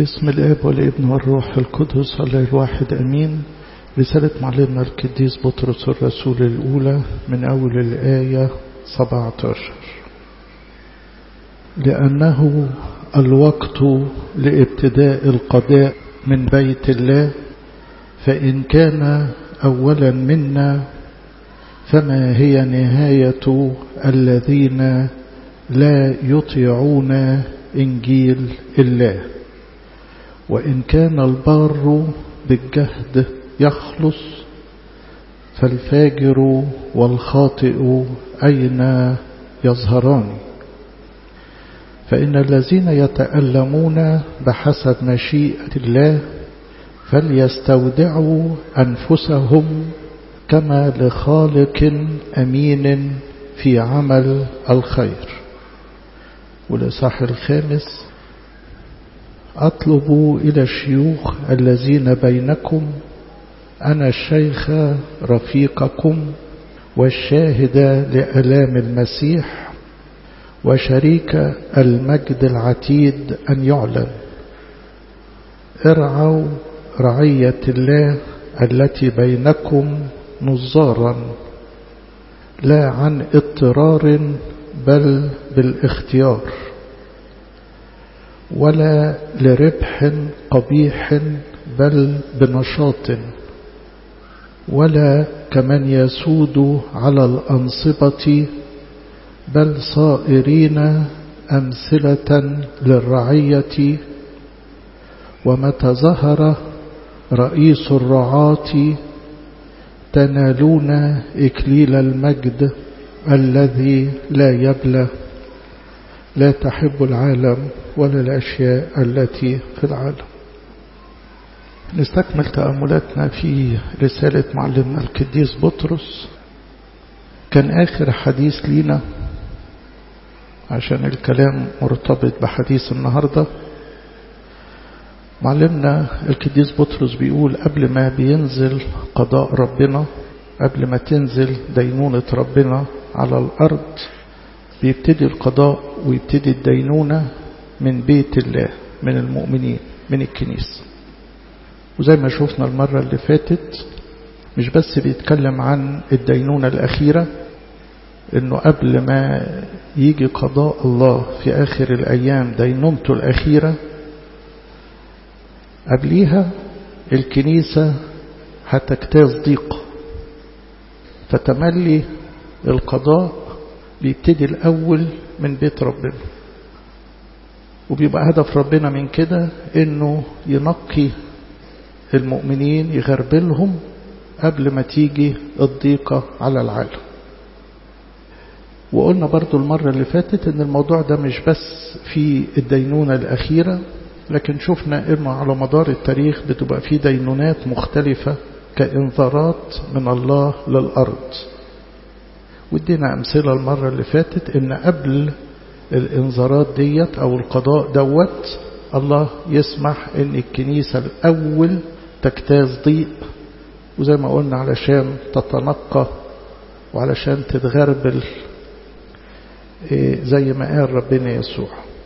باسم الاب والابن والروح القدس الله الواحد امين رسالة معلمنا القديس بطرس الرسول الاولى من اول الايه 17 لانه الوقت لابتداء القضاء من بيت الله فان كان اولا منا فما هي نهايه الذين لا يطيعون انجيل الله وإن كان البار بالجهد يخلص فالفاجر والخاطئ أين يظهران فإن الذين يتألمون بحسب مشيئة الله فليستودعوا أنفسهم كما لخالق أمين في عمل الخير والإصحاح الخامس أطلب إلى الشيوخ الذين بينكم أنا الشيخ رفيقكم والشاهد لألام المسيح وشريك المجد العتيد أن يعلن ارعوا رعية الله التي بينكم نظارا لا عن اضطرار بل بالاختيار ولا لربح قبيح بل بنشاط ولا كمن يسود على الأنصبة بل صائرين أمثلة للرعية ومتى ظهر رئيس الرعاة تنالون إكليل المجد الذي لا يبلى لا تحب العالم ولا الأشياء التي في العالم نستكمل تأملاتنا في رسالة معلمنا القديس بطرس كان آخر حديث لينا عشان الكلام مرتبط بحديث النهاردة معلمنا القديس بطرس بيقول قبل ما بينزل قضاء ربنا قبل ما تنزل دينونة ربنا على الأرض بيبتدي القضاء ويبتدي الدينونة من بيت الله من المؤمنين من الكنيسة وزي ما شفنا المرة اللي فاتت مش بس بيتكلم عن الدينونة الأخيرة انه قبل ما يجي قضاء الله في آخر الأيام دينونته الأخيرة قبليها الكنيسة هتجتاز ضيق فتملي القضاء بيبتدي الأول من بيت ربنا وبيبقى هدف ربنا من كده انه ينقي المؤمنين يغربلهم قبل ما تيجي الضيقة على العالم وقلنا برضو المرة اللي فاتت ان الموضوع ده مش بس في الدينونة الأخيرة لكن شفنا انه على مدار التاريخ بتبقى في دينونات مختلفة كإنذارات من الله للأرض ودينا أمثلة المرة اللي فاتت إن قبل الإنذارات ديت أو القضاء دوت الله يسمح إن الكنيسة الأول تجتاز ضيق وزي ما قلنا علشان تتنقى وعلشان تتغربل زي ما قال ربنا يسوع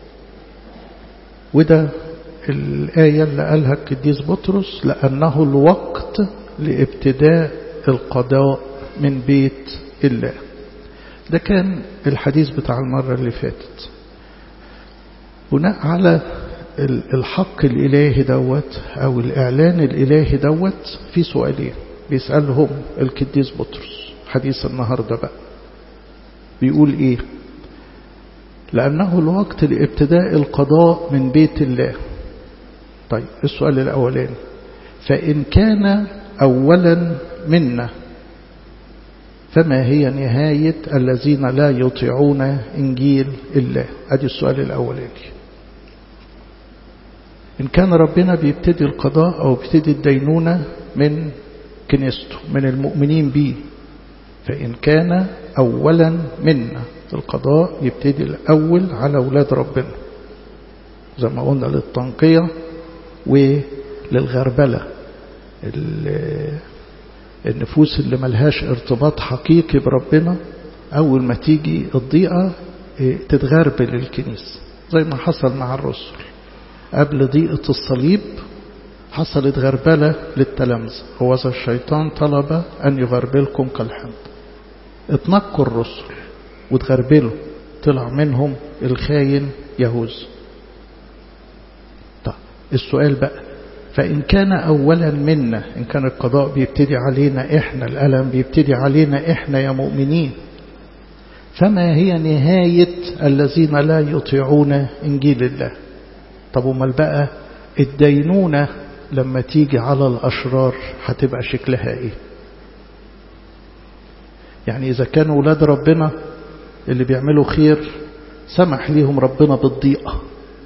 وده الآية اللي قالها القديس بطرس لأنه الوقت لابتداء القضاء من بيت الله ده كان الحديث بتاع المرة اللي فاتت بناء على الحق الإلهي دوت أو الإعلان الإلهي دوت في سؤالين بيسألهم القديس بطرس حديث النهاردة بقى بيقول إيه لأنه الوقت لابتداء القضاء من بيت الله طيب السؤال الأولاني فإن كان أولا منا فما هي نهاية الذين لا يطيعون إنجيل الله أدي السؤال الأولاني إن كان ربنا بيبتدي القضاء أو بيبتدي الدينونة من كنيسته من المؤمنين به فإن كان أولا منا القضاء يبتدي الأول على أولاد ربنا زي ما قلنا للتنقية وللغربلة النفوس اللي ملهاش ارتباط حقيقي بربنا أول ما تيجي الضيقة تتغربل الكنيسة زي ما حصل مع الرسل قبل ضيقة الصليب حصلت غربلة للتلامذة هو الشيطان طلب أن يغربلكم كالحمد اتنقوا الرسل وتغربلوا طلع منهم الخاين يهوذا طيب السؤال بقى فإن كان أولا منا إن كان القضاء بيبتدي علينا إحنا الألم بيبتدي علينا إحنا يا مؤمنين فما هي نهاية الذين لا يطيعون إنجيل الله طب وما بقى الدينونة لما تيجي على الأشرار هتبقى شكلها إيه يعني إذا كانوا ولاد ربنا اللي بيعملوا خير سمح ليهم ربنا بالضيقة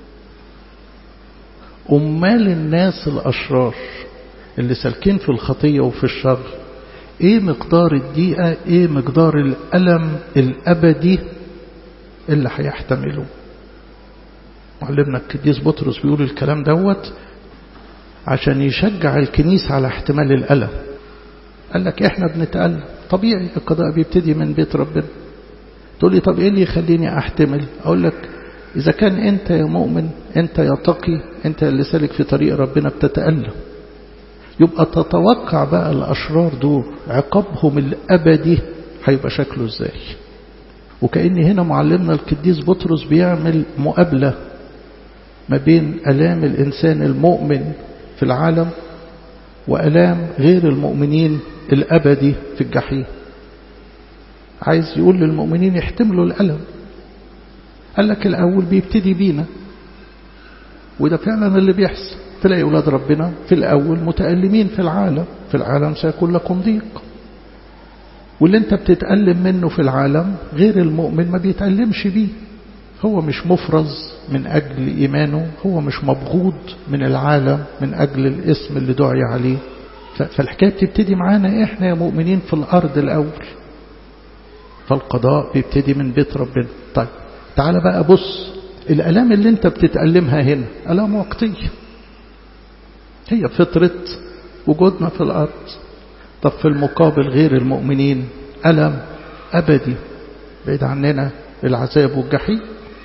أمال الناس الأشرار اللي سالكين في الخطية وفي الشر ايه مقدار الضيقة ايه مقدار الألم الأبدي اللي هيحتملوه معلمنا القديس بطرس بيقول الكلام دوت عشان يشجع الكنيسة على احتمال الألم قال لك احنا بنتألم طبيعي القضاء بيبتدي من بيت ربنا تقول لي طب ايه اللي يخليني احتمل اقول لك اذا كان انت يا مؤمن انت يا تقي انت اللي سالك في طريق ربنا بتتألم يبقى تتوقع بقى الاشرار دول عقابهم الابدي هيبقى شكله ازاي وكأن هنا معلمنا القديس بطرس بيعمل مقابلة ما بين ألام الإنسان المؤمن في العالم وألام غير المؤمنين الأبدي في الجحيم عايز يقول للمؤمنين يحتملوا الألم قال لك الأول بيبتدي بينا وده فعلا اللي بيحصل تلاقي أولاد ربنا في الأول متألمين في العالم في العالم سيكون لكم ضيق واللي انت بتتألم منه في العالم غير المؤمن ما بيتألمش بيه هو مش مفرز من أجل إيمانه هو مش مبغوض من العالم من أجل الاسم اللي دعي عليه فالحكاية بتبتدي معانا إحنا يا مؤمنين في الأرض الأول فالقضاء بيبتدي من بيت ربنا طيب تعال بقى بص الألام اللي انت بتتألمها هنا ألام وقتية هي فطرة وجودنا في الأرض طب في المقابل غير المؤمنين ألم أبدي بعيد عننا العذاب والجحيم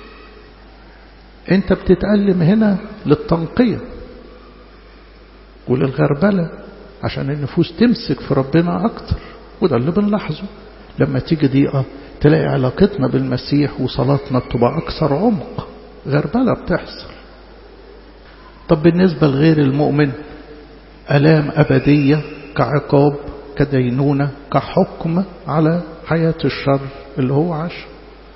انت بتتألم هنا للتنقية وللغربلة عشان النفوس تمسك في ربنا أكتر وده اللي بنلاحظه لما تيجي ضيقة تلاقي علاقتنا بالمسيح وصلاتنا بتبقى أكثر عمق غربلة بتحصل طب بالنسبة لغير المؤمن ألام أبدية كعقاب كدينونة كحكم على حياة الشر اللي هو عاش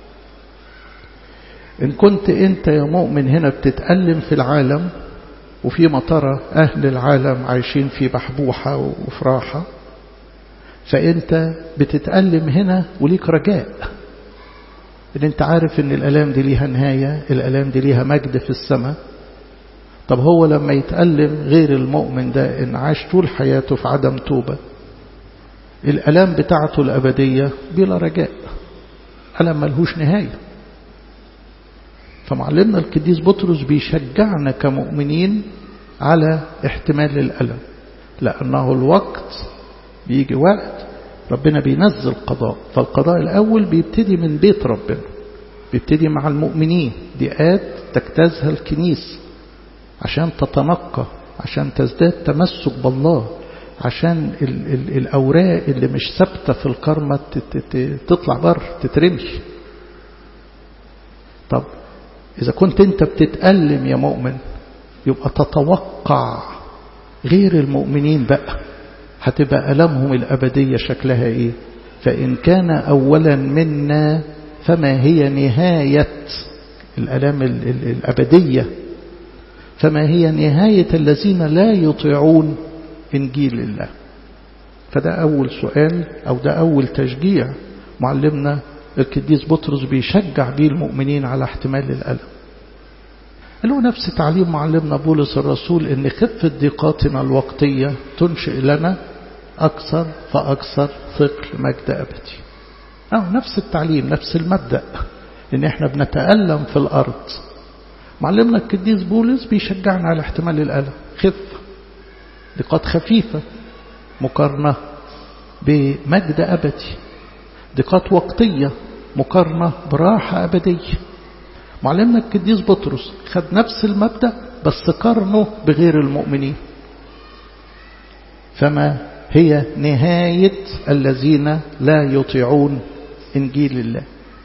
إن كنت أنت يا مؤمن هنا بتتألم في العالم وفيما ترى أهل العالم عايشين في بحبوحة وفي راحة فأنت بتتألم هنا وليك رجاء إن أنت عارف إن الألام دي ليها نهاية الألام دي ليها مجد في السماء طب هو لما يتألم غير المؤمن ده إن عاش طول حياته في عدم توبة الألام بتاعته الأبدية بلا رجاء ألم ملهوش نهاية فمعلمنا القديس بطرس بيشجعنا كمؤمنين على احتمال الألم لأنه الوقت بيجي وقت ربنا بينزل قضاء فالقضاء الأول بيبتدي من بيت ربنا بيبتدي مع المؤمنين دقات تجتازها الكنيسة عشان تتنقى عشان تزداد تمسك بالله عشان ال ال الأوراق اللي مش ثابتة في الكرمة تطلع بر تترمي طب إذا كنت أنت بتتألم يا مؤمن يبقى تتوقع غير المؤمنين بقى هتبقى ألمهم الأبدية شكلها إيه فإن كان أولا منا فما هي نهاية الألام الأبدية فما هي نهاية الذين لا يطيعون إنجيل الله فده أول سؤال أو ده أول تشجيع معلمنا القديس بطرس بيشجع بيه المؤمنين على احتمال الألم اللي هو نفس تعليم معلمنا بولس الرسول ان خفة ضيقاتنا الوقتية تنشئ لنا أكثر فأكثر ثقل مجد أبدي أو نفس التعليم نفس المبدأ ان احنا بنتألم في الأرض معلمنا القديس بولس بيشجعنا على احتمال الألم خفة ضيقات خفيفة مقارنة بمجد أبدي ضيقات وقتية مقارنة براحة أبدية معلمنا القديس بطرس خد نفس المبدأ بس قارنه بغير المؤمنين فما هي نهاية الذين لا يطيعون إنجيل الله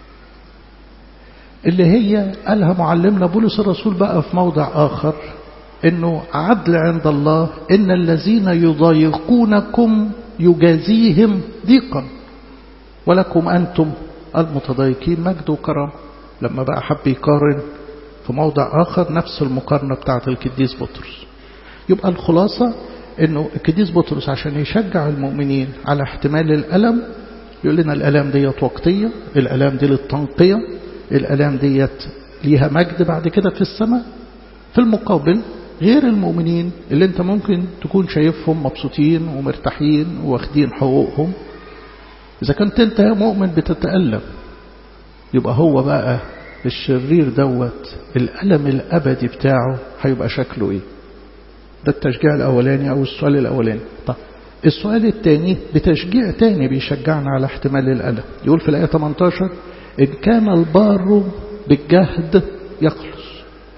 اللي هي قالها معلمنا بولس الرسول بقى في موضع آخر إنه عدل عند الله إن الذين يضايقونكم يجازيهم ضيقا ولكم أنتم المتضايقين مجد وكرم لما بقى حب يقارن في موضع آخر نفس المقارنة بتاعة القديس بطرس يبقى الخلاصة انه القديس بطرس عشان يشجع المؤمنين على احتمال الألم يقول لنا الألام ديت وقتية الألام دي للتنقية الألام ديت ليها مجد بعد كده في السماء في المقابل غير المؤمنين اللي انت ممكن تكون شايفهم مبسوطين ومرتاحين واخدين حقوقهم إذا كنت انت مؤمن بتتألم يبقى هو بقى الشرير دوت الألم الأبدي بتاعه هيبقى شكله ايه ده التشجيع الأولاني أو السؤال الأولاني طب السؤال الثاني بتشجيع تاني بيشجعنا على احتمال الألم يقول في الآية 18 إن كان البار بالجهد يخلص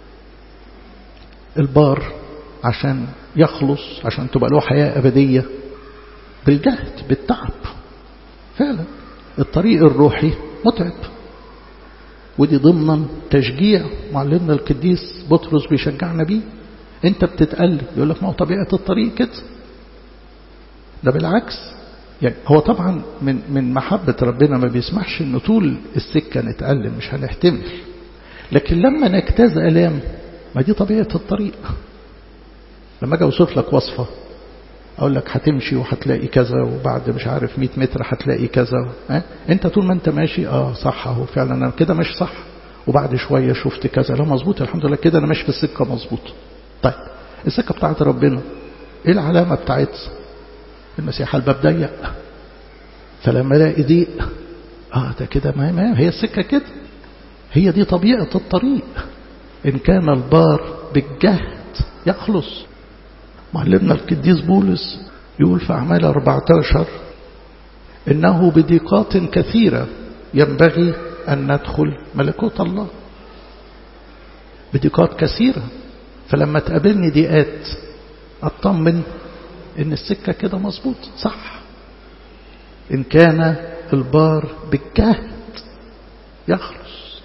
البار عشان يخلص عشان تبقى له حياة أبدية بالجهد بالتعب فعلا الطريق الروحي متعب ودي ضمنا تشجيع معلمنا القديس بطرس بيشجعنا بيه انت بتتقلب يقول لك ما هو طبيعة الطريق كده ده بالعكس يعني هو طبعا من من محبة ربنا ما بيسمحش ان طول السكة نتألم مش هنحتمل لكن لما نجتاز ألام ما دي طبيعة الطريق لما اجي اوصف لك وصفة اقول لك هتمشي وهتلاقي كذا وبعد مش عارف 100 متر هتلاقي كذا ها انت طول ما انت ماشي اه صح اهو فعلا انا كده ماشي صح وبعد شويه شفت كذا لا مظبوط الحمد لله كده انا ماشي في السكه مظبوط طيب السكه بتاعت ربنا ايه العلامه بتاعتها المسيح الباب ضيق فلما الاقي ضيق اه ده كده ما, ما هي السكه كده هي دي طبيعه الطريق ان كان البار بالجهد يخلص معلمنا القديس بولس يقول في أعمال 14 إنه بضيقات كثيرة ينبغي أن ندخل ملكوت الله بضيقات كثيرة فلما تقابلني ضيقات أطمن إن السكة كده مظبوط صح إن كان البار بالجهد يخلص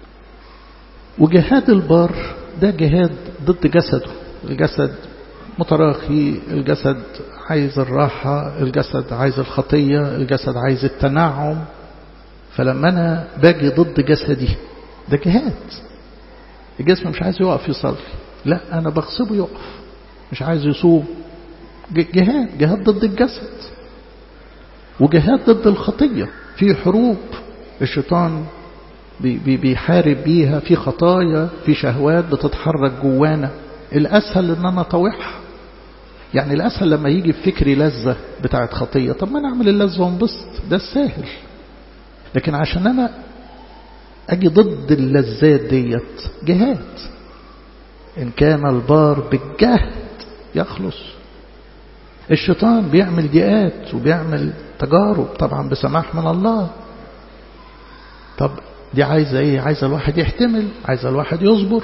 وجهاد البار ده جهاد ضد جسده الجسد متراخي الجسد عايز الراحة الجسد عايز الخطية الجسد عايز التنعم فلما أنا باجي ضد جسدي ده جهاد الجسم مش عايز يقف يصلي لا أنا بغصبه يقف مش عايز يصوم جهاد جهاد ضد الجسد وجهاد ضد الخطية في حروب الشيطان بي بيحارب بيها في خطايا في شهوات بتتحرك جوانا الأسهل إن أنا أطوعها يعني الأسهل لما يجي في فكري لذة بتاعت خطية طب ما أنا أعمل اللذة وانبسط ده السهل لكن عشان أنا أجي ضد اللذات ديت جهاد إن كان البار بالجهد يخلص الشيطان بيعمل ضيقات وبيعمل تجارب طبعا بسماح من الله طب دي عايزة ايه عايزة الواحد يحتمل عايزة الواحد يصبر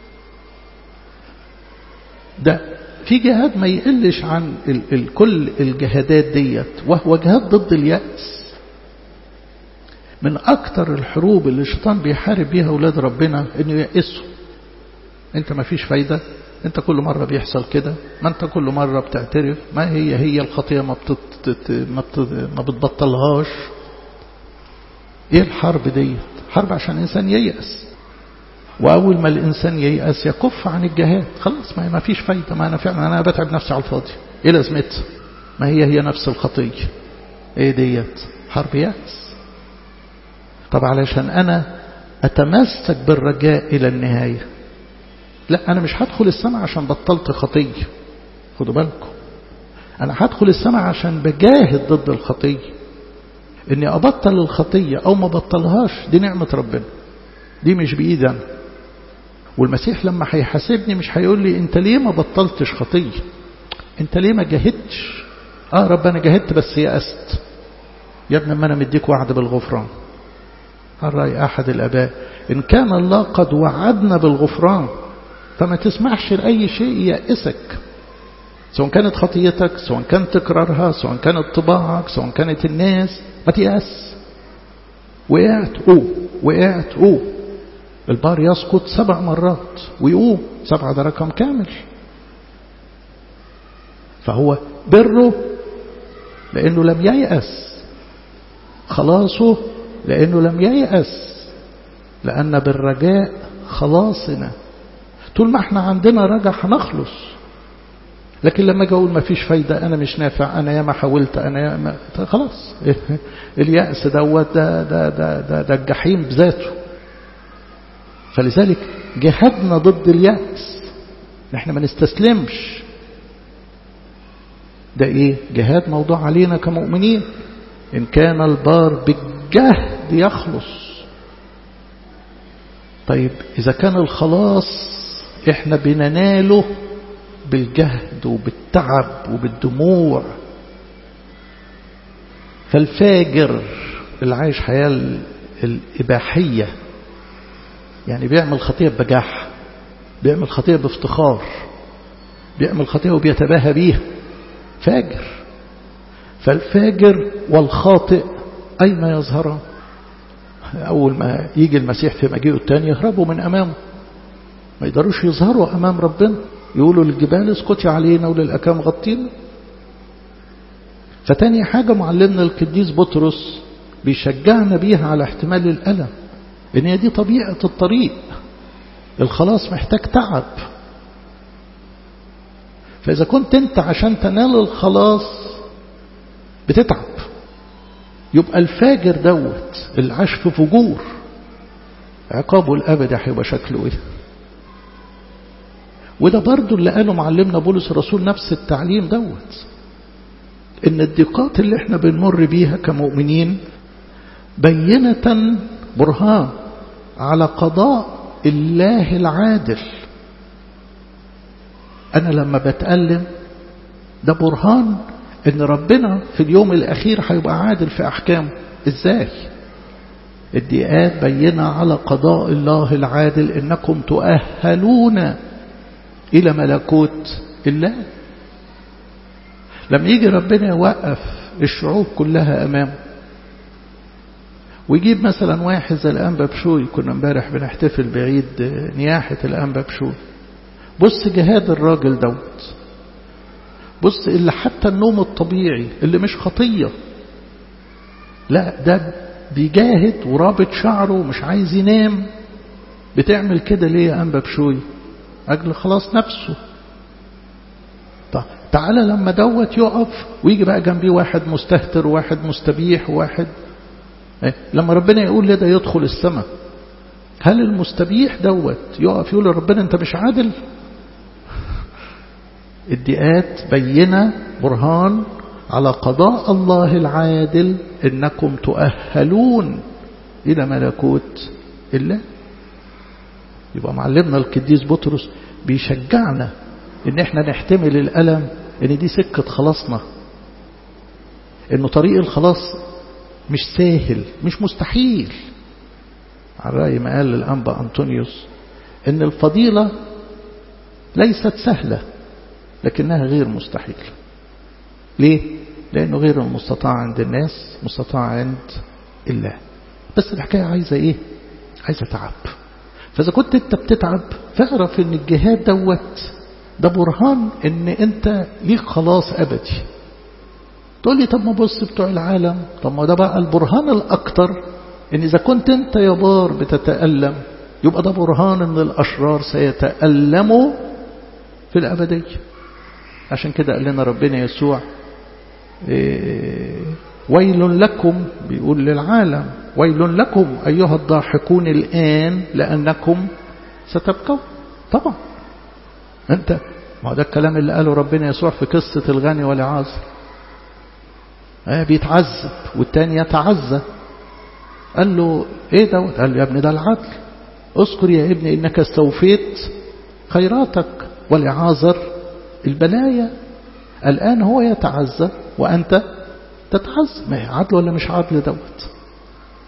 ده في جهاد ما يقلش عن ال ال كل الجهادات ديت وهو جهاد ضد اليأس من أكتر الحروب اللي الشيطان بيحارب بيها أولاد ربنا إنه يأسوا أنت ما فيش فايدة أنت كل مرة بيحصل كده ما أنت كل مرة بتعترف ما هي هي الخطية ما, بتت ما, بتت ما بتبطلهاش إيه الحرب ديت حرب عشان الإنسان ييأس وأول ما الإنسان ييأس يكف عن الجهاد خلاص ما فيش فايدة ما أنا فعلا أنا بتعب نفسي على الفاضي إيه لازمتها ما هي هي نفس الخطية إيه ديت حرب يأس طب علشان أنا أتمسك بالرجاء إلى النهاية لا أنا مش هدخل السماء عشان بطلت خطية خدوا بالكم أنا هدخل السماء عشان بجاهد ضد الخطية إني أبطل الخطية أو ما بطلهاش دي نعمة ربنا دي مش بإيدي أنا والمسيح لما هيحاسبني مش هيقول لي أنت ليه ما بطلتش خطية أنت ليه ما جاهدتش آه رب أنا جاهدت بس يأست يا ابني ما أنا مديك وعد بالغفران على رأي أحد الأباء إن كان الله قد وعدنا بالغفران فما تسمحش لأي شيء يأسك سواء كانت خطيتك سواء كان تكرارها سواء كانت طباعك سواء كانت الناس ما تيأس وقعت قوم وقعت قوم البار يسقط سبع مرات ويقوم سبعة ده رقم كامل فهو بره لأنه لم ييأس خلاصه لأنه لم ييأس لأن بالرجاء خلاصنا طول ما احنا عندنا رجع هنخلص لكن لما اجي اقول ما فيش فايدة أنا مش نافع أنا ياما حاولت أنا ياما خلاص اليأس دوت ده, ده, ده, ده, ده الجحيم بذاته فلذلك جهادنا ضد اليأس نحن ما نستسلمش ده ايه جهاد موضوع علينا كمؤمنين إن كان البار بالجهد يخلص طيب إذا كان الخلاص إحنا بنناله بالجهد وبالتعب وبالدموع فالفاجر اللي عايش حياة الإباحية يعني بيعمل خطية بجاح بيعمل خطية بافتخار بيعمل خطية وبيتباهى بيها فاجر فالفاجر والخاطئ أين يظهران أول ما يجي المسيح في مجيئه الثاني يهربوا من أمامه ما يقدروش يظهروا أمام ربنا يقولوا للجبال اسكتي علينا وللأكام غطينا فتاني حاجة معلمنا القديس بطرس بيشجعنا بيها على احتمال الألم إن هي دي طبيعة الطريق الخلاص محتاج تعب فإذا كنت أنت عشان تنال الخلاص بتتعب يبقى الفاجر دوت اللي عاش في فجور عقابه الأبدي هيبقى شكله إيه وده برضو اللي قاله معلمنا بولس الرسول نفس التعليم دوت إن الضيقات اللي احنا بنمر بيها كمؤمنين بينة برهان على قضاء الله العادل أنا لما بتألم ده برهان إن ربنا في اليوم الأخير هيبقى عادل في أحكامه إزاي الدقات بينة على قضاء الله العادل إنكم تؤهلون إلى ملكوت الله لما يجي ربنا يوقف الشعوب كلها أمامه ويجيب مثلا واحد زي الأنبا بشوي كنا امبارح بنحتفل بعيد نياحة الأنبا بشوي بص جهاد الراجل دوت بص اللي حتى النوم الطبيعي اللي مش خطية لا ده بيجاهد ورابط شعره ومش عايز ينام بتعمل كده ليه يا أنبا بشوي أجل خلاص نفسه طيب تعالى لما دوت يقف ويجي بقى جنبيه واحد مستهتر وواحد مستبيح وواحد لما ربنا يقول لده يدخل السماء هل المستبيح دوت يقف يقول لربنا انت مش عادل الدئات بينة برهان على قضاء الله العادل انكم تؤهلون الى ملكوت الله يبقى معلمنا القديس بطرس بيشجعنا ان احنا نحتمل الالم ان دي سكة خلاصنا انه طريق الخلاص مش سهل مش مستحيل على رأي ما قال الأنبا أنطونيوس إن الفضيلة ليست سهلة لكنها غير مستحيل ليه؟ لأنه غير المستطاع عند الناس مستطاع عند الله بس الحكاية عايزة إيه؟ عايزة تعب فإذا كنت أنت بتتعب فاعرف إن الجهاد دوت ده برهان إن أنت ليك خلاص أبدي تقول لي طب ما بص بتوع العالم طب ما ده بقى البرهان الأكتر إن إذا كنت أنت يا بار بتتألم يبقى ده برهان إن الأشرار سيتألموا في الأبدية عشان كده قال لنا ربنا يسوع إيه ويل لكم بيقول للعالم ويل لكم أيها الضاحكون الآن لأنكم ستبقوا طبعا أنت ما ده الكلام اللي قاله ربنا يسوع في قصة الغني والعازر آه بيتعذب والتاني يتعزى قال له ايه ده قال له يا ابني ده العدل اذكر يا ابني انك استوفيت خيراتك ولعازر البلايا الآن هو يتعزى وأنت تتعزى ما هي عدل ولا مش عدل دوت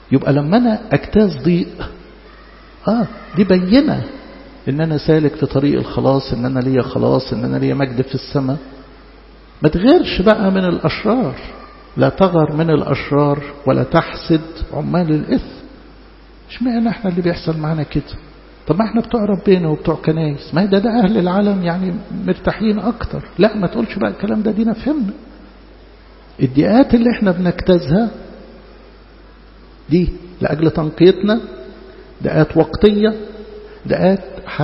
يبقى لما أنا أجتاز ضيق آه دي بينة إن أنا سالك في طريق الخلاص إن أنا ليا خلاص إن أنا ليا مجد في السماء ما تغيرش بقى من الأشرار لا تغر من الأشرار ولا تحسد عمال الإثم اشمعنى احنا اللي بيحصل معانا كده طب ما احنا بتوع ربنا وبتوع كنايس ما ده ده أهل العالم يعني مرتاحين أكتر لا ما تقولش بقى الكلام ده دينا فهمنا الدقات اللي احنا بنجتازها دي لأجل تنقيتنا دقات وقتية دقات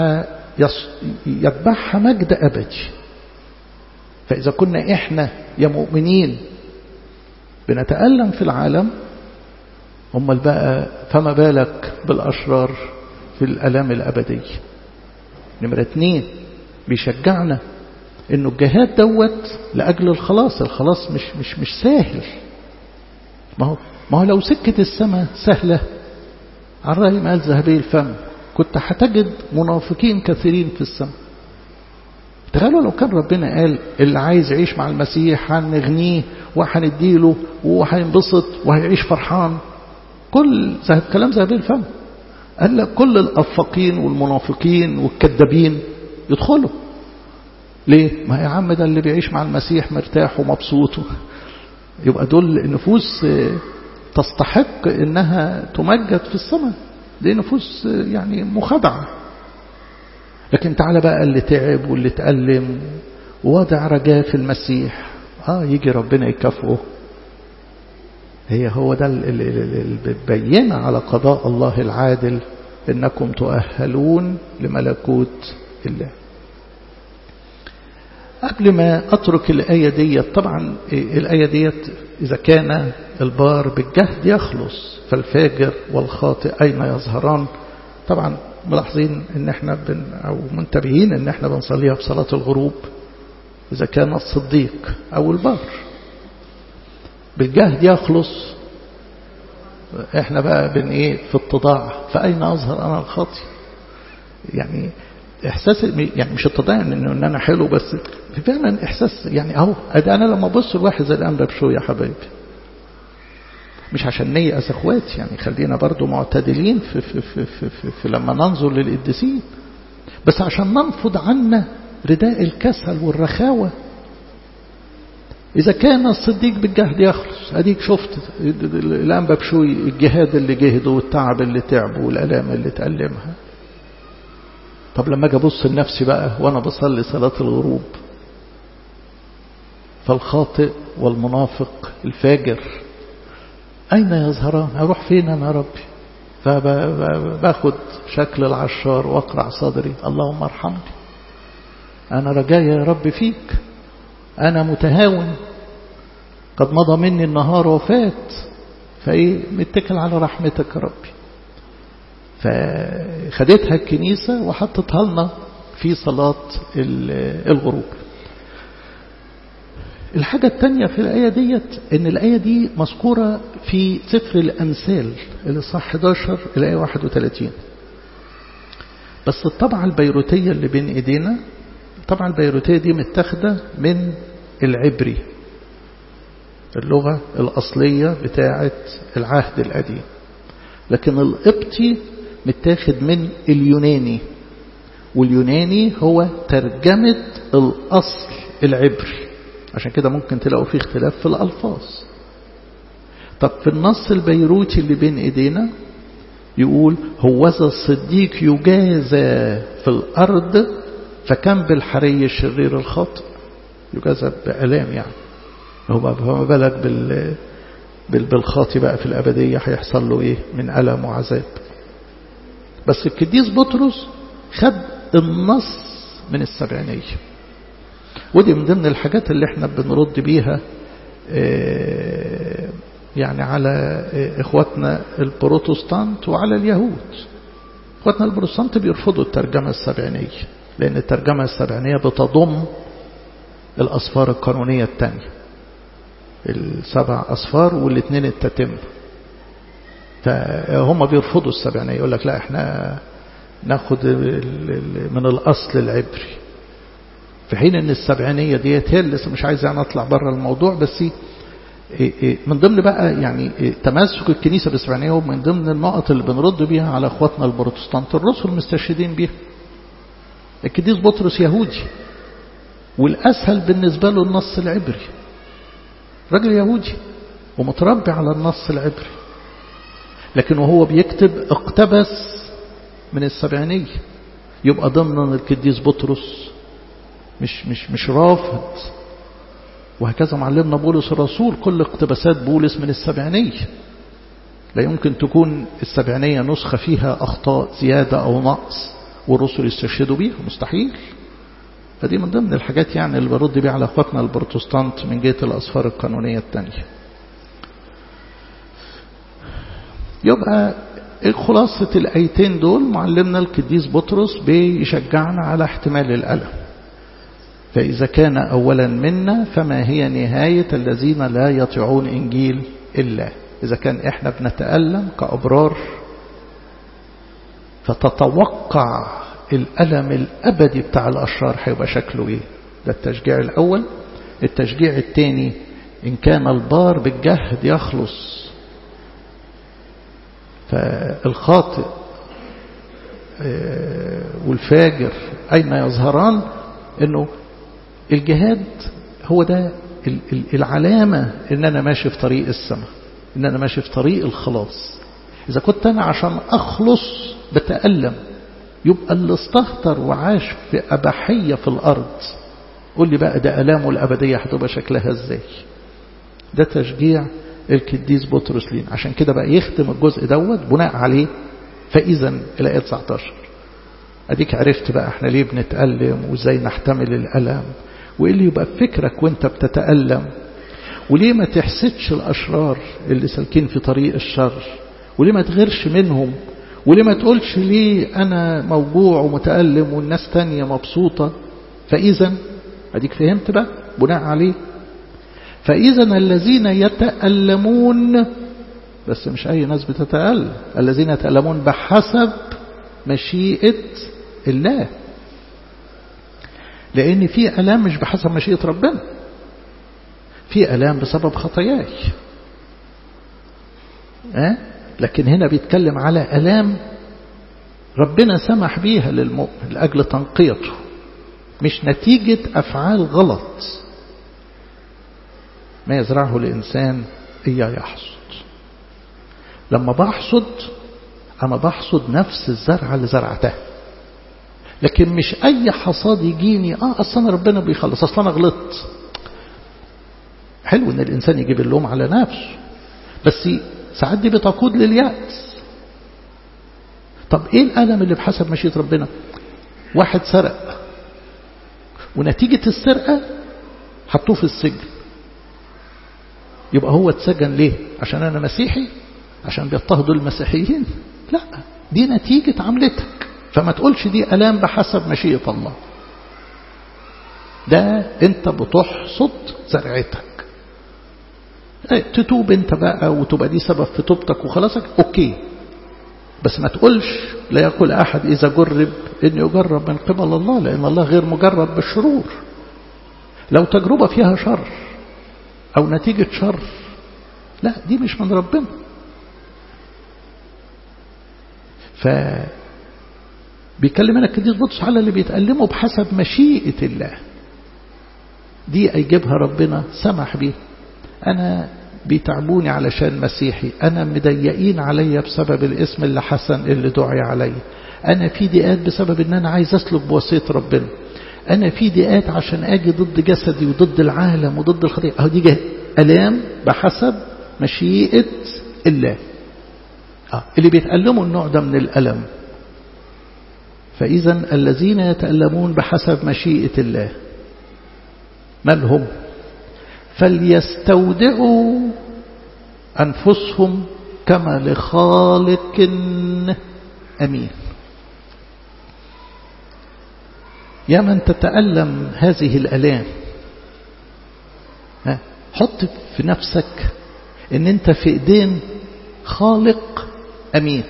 يتبعها مجد أبدي فإذا كنا إحنا يا مؤمنين بنتألم في العالم هم بقى فما بالك بالأشرار في الألام الأبدية نمرة اتنين بيشجعنا انه الجهاد دوت لأجل الخلاص الخلاص مش مش مش سهل ما هو ما هو لو سكة السماء سهلة على رأي ما قال ذهبي الفم كنت هتجد منافقين كثيرين في السماء تخيلوا لو كان ربنا قال اللي عايز يعيش مع المسيح هنغنيه وهنديله وهينبسط وهيعيش فرحان كل كلام ذهبي الفم قال لك كل الأفاقين والمنافقين والكذابين يدخلوا ليه؟ ما يا عم ده اللي بيعيش مع المسيح مرتاح ومبسوط يبقى دول نفوس تستحق انها تمجد في السماء دي نفوس يعني مخدعة لكن تعالى بقى اللي تعب واللي تألم ووضع رجاء في المسيح اه يجي ربنا يكافئه هي هو ده اللي بينا على قضاء الله العادل انكم تؤهلون لملكوت الله قبل ما أترك الآية ديت طبعا الآية ديت إذا كان البار بالجهد يخلص فالفاجر والخاطئ أين يظهران طبعا ملاحظين ان احنا بن او منتبهين ان احنا بنصليها في صلاة الغروب اذا كان الصديق او البار بالجهد يخلص احنا بقى بن ايه في اتضاع فاين اظهر انا الخاطئ يعني احساس يعني مش اتضاع ان ان انا حلو بس فعلا احساس يعني اهو انا لما ابص لواحد زي الانبا بشويه يا حبايبي مش عشان نيأس اخواتي يعني خلينا برضو معتدلين في, في, في, في, في, في لما ننظر للقديسين بس عشان ننفض عنا رداء الكسل والرخاوة إذا كان الصديق بالجهد يخلص أديك شفت الأنبا بشوي الجهاد اللي جهده والتعب اللي تعبه والألام اللي تألمها طب لما أجي أبص لنفسي بقى وأنا بصلي صلاة الغروب فالخاطئ والمنافق الفاجر أين يظهران أروح فين أنا يا ربي فباخد شكل العشار واقرع صدري اللهم ارحمني أنا رجايا يا رب فيك أنا متهاون قد مضى مني النهار وفات فإيه متكل على رحمتك يا ربي فخدتها الكنيسة وحطتها لنا في صلاة الغروب الحاجة التانية في الآية ديت إن الآية دي مذكورة في سفر الأمثال الإصحاح 11 الآية 31 بس الطبعة البيروتية اللي بين إيدينا الطبعة البيروتية دي متاخدة من العبري اللغة الأصلية بتاعة العهد القديم لكن القبطي متاخد من اليوناني واليوناني هو ترجمة الأصل العبري عشان كده ممكن تلاقوا فيه اختلاف في الألفاظ طب في النص البيروتي اللي بين ايدينا يقول هوذا الصديق يجازى في الأرض فكم بالحري الشرير الخاطئ يجازى بألام يعني هو فما بالك بال بالخاطي بقى في الأبدية هيحصل له إيه من ألم وعذاب بس القديس بطرس خد النص من السبعينية ودي من ضمن الحاجات اللي احنا بنرد بيها يعني على اخواتنا البروتستانت وعلى اليهود اخواتنا البروتستانت بيرفضوا الترجمة السبعينية لان الترجمة السبعينية بتضم الاصفار القانونية الثانية السبع اصفار والاثنين التتم فهم بيرفضوا السبعينية يقول لك لا احنا ناخد من الاصل العبري في حين ان السبعينية ديت هي لسه مش عايز يعني اطلع بره الموضوع بس من ضمن بقى يعني تمسك الكنيسة بالسبعينية ومن ضمن النقط اللي بنرد بيها على اخواتنا البروتستانت الرسل مستشهدين بيها القديس بطرس يهودي والأسهل بالنسبة له النص العبري راجل يهودي ومتربي على النص العبري لكن وهو بيكتب اقتبس من السبعينية يبقى ضمن القديس بطرس مش مش مش رافض وهكذا معلمنا بولس الرسول كل اقتباسات بولس من السبعينية لا يمكن تكون السبعينية نسخة فيها أخطاء زيادة أو نقص والرسل يستشهدوا بيها مستحيل فدي من ضمن الحاجات يعني اللي برد بيها على اخواتنا البروتستانت من جهة الأسفار القانونية الثانية يبقى خلاصة الآيتين دول معلمنا القديس بطرس بيشجعنا على احتمال الألم فإذا كان أولا منا فما هي نهاية الذين لا يطيعون إنجيل الله إذا كان إحنا بنتألم كأبرار فتتوقع الألم الأبدي بتاع الأشرار هيبقى شكله إيه ده التشجيع الأول التشجيع الثاني إن كان البار بالجهد يخلص فالخاطئ والفاجر أين يظهران أنه الجهاد هو ده العلامة ان انا ماشي في طريق السماء ان انا ماشي في طريق الخلاص اذا كنت انا عشان اخلص بتألم يبقى اللي استهتر وعاش في أبحية في الأرض قول لي بقى ده ألامه الأبدية هتبقى شكلها ازاي ده تشجيع الكديس بطرس لين عشان كده بقى يختم الجزء دوت بناء عليه فإذا الآية 19 أديك عرفت بقى احنا ليه بنتألم وازاي نحتمل الألم وإيه اللي يبقى فكرك وانت بتتألم وليه ما تحسدش الأشرار اللي سالكين في طريق الشر وليه ما تغيرش منهم وليه ما تقولش ليه أنا موجوع ومتألم والناس تانية مبسوطة فإذا أديك فهمت بقى بناء عليه فإذا الذين يتألمون بس مش أي ناس بتتألم الذين يتألمون بحسب مشيئة الله لأن في ألام مش بحسب مشيئة ربنا في ألام بسبب خطاياي أه؟ لكن هنا بيتكلم على ألام ربنا سمح بيها للمؤمن لأجل تنقيته مش نتيجة أفعال غلط ما يزرعه الإنسان إياه يحصد لما بحصد أنا بحصد نفس الزرعة اللي زرعتها لكن مش أي حصاد يجيني آه أصلا ربنا بيخلص أصلا أنا غلطت حلو إن الإنسان يجيب اللوم على نفسه بس ساعات دي بتقود لليأس طب إيه الألم اللي بحسب مشيئة ربنا واحد سرق ونتيجة السرقة حطوه في السجن يبقى هو اتسجن ليه عشان أنا مسيحي عشان بيضطهدوا المسيحيين لا دي نتيجة عملتك فما تقولش دي ألام بحسب مشيئة الله ده انت بتحصد زرعتك تتوب انت بقى وتبقى دي سبب في توبتك وخلاصك اوكي بس ما تقولش لا يقول أحد إذا جرب إن يجرب من قبل الله لأن الله غير مجرب بالشرور لو تجربة فيها شر أو نتيجة شر لا دي مش من ربنا ف بيكلم هنا القديس بطرس على اللي بيتألموا بحسب مشيئة الله دي أيجبها ربنا سمح بيه أنا بيتعبوني علشان مسيحي أنا مضيقين عليا بسبب الاسم اللي حسن اللي دعي عليا أنا في ضيقات بسبب أن أنا عايز أسلك بوصية ربنا أنا في ضيقات عشان أجي ضد جسدي وضد العالم وضد الخطيئة أهو دي ألام بحسب مشيئة الله آه. اللي بيتألموا النوع ده من الألم فإذا الذين يتألمون بحسب مشيئة الله مالهم فليستودعوا أنفسهم كما لخالق أمين يا من تتألم هذه الألام حط في نفسك ان انت في ايدين خالق امين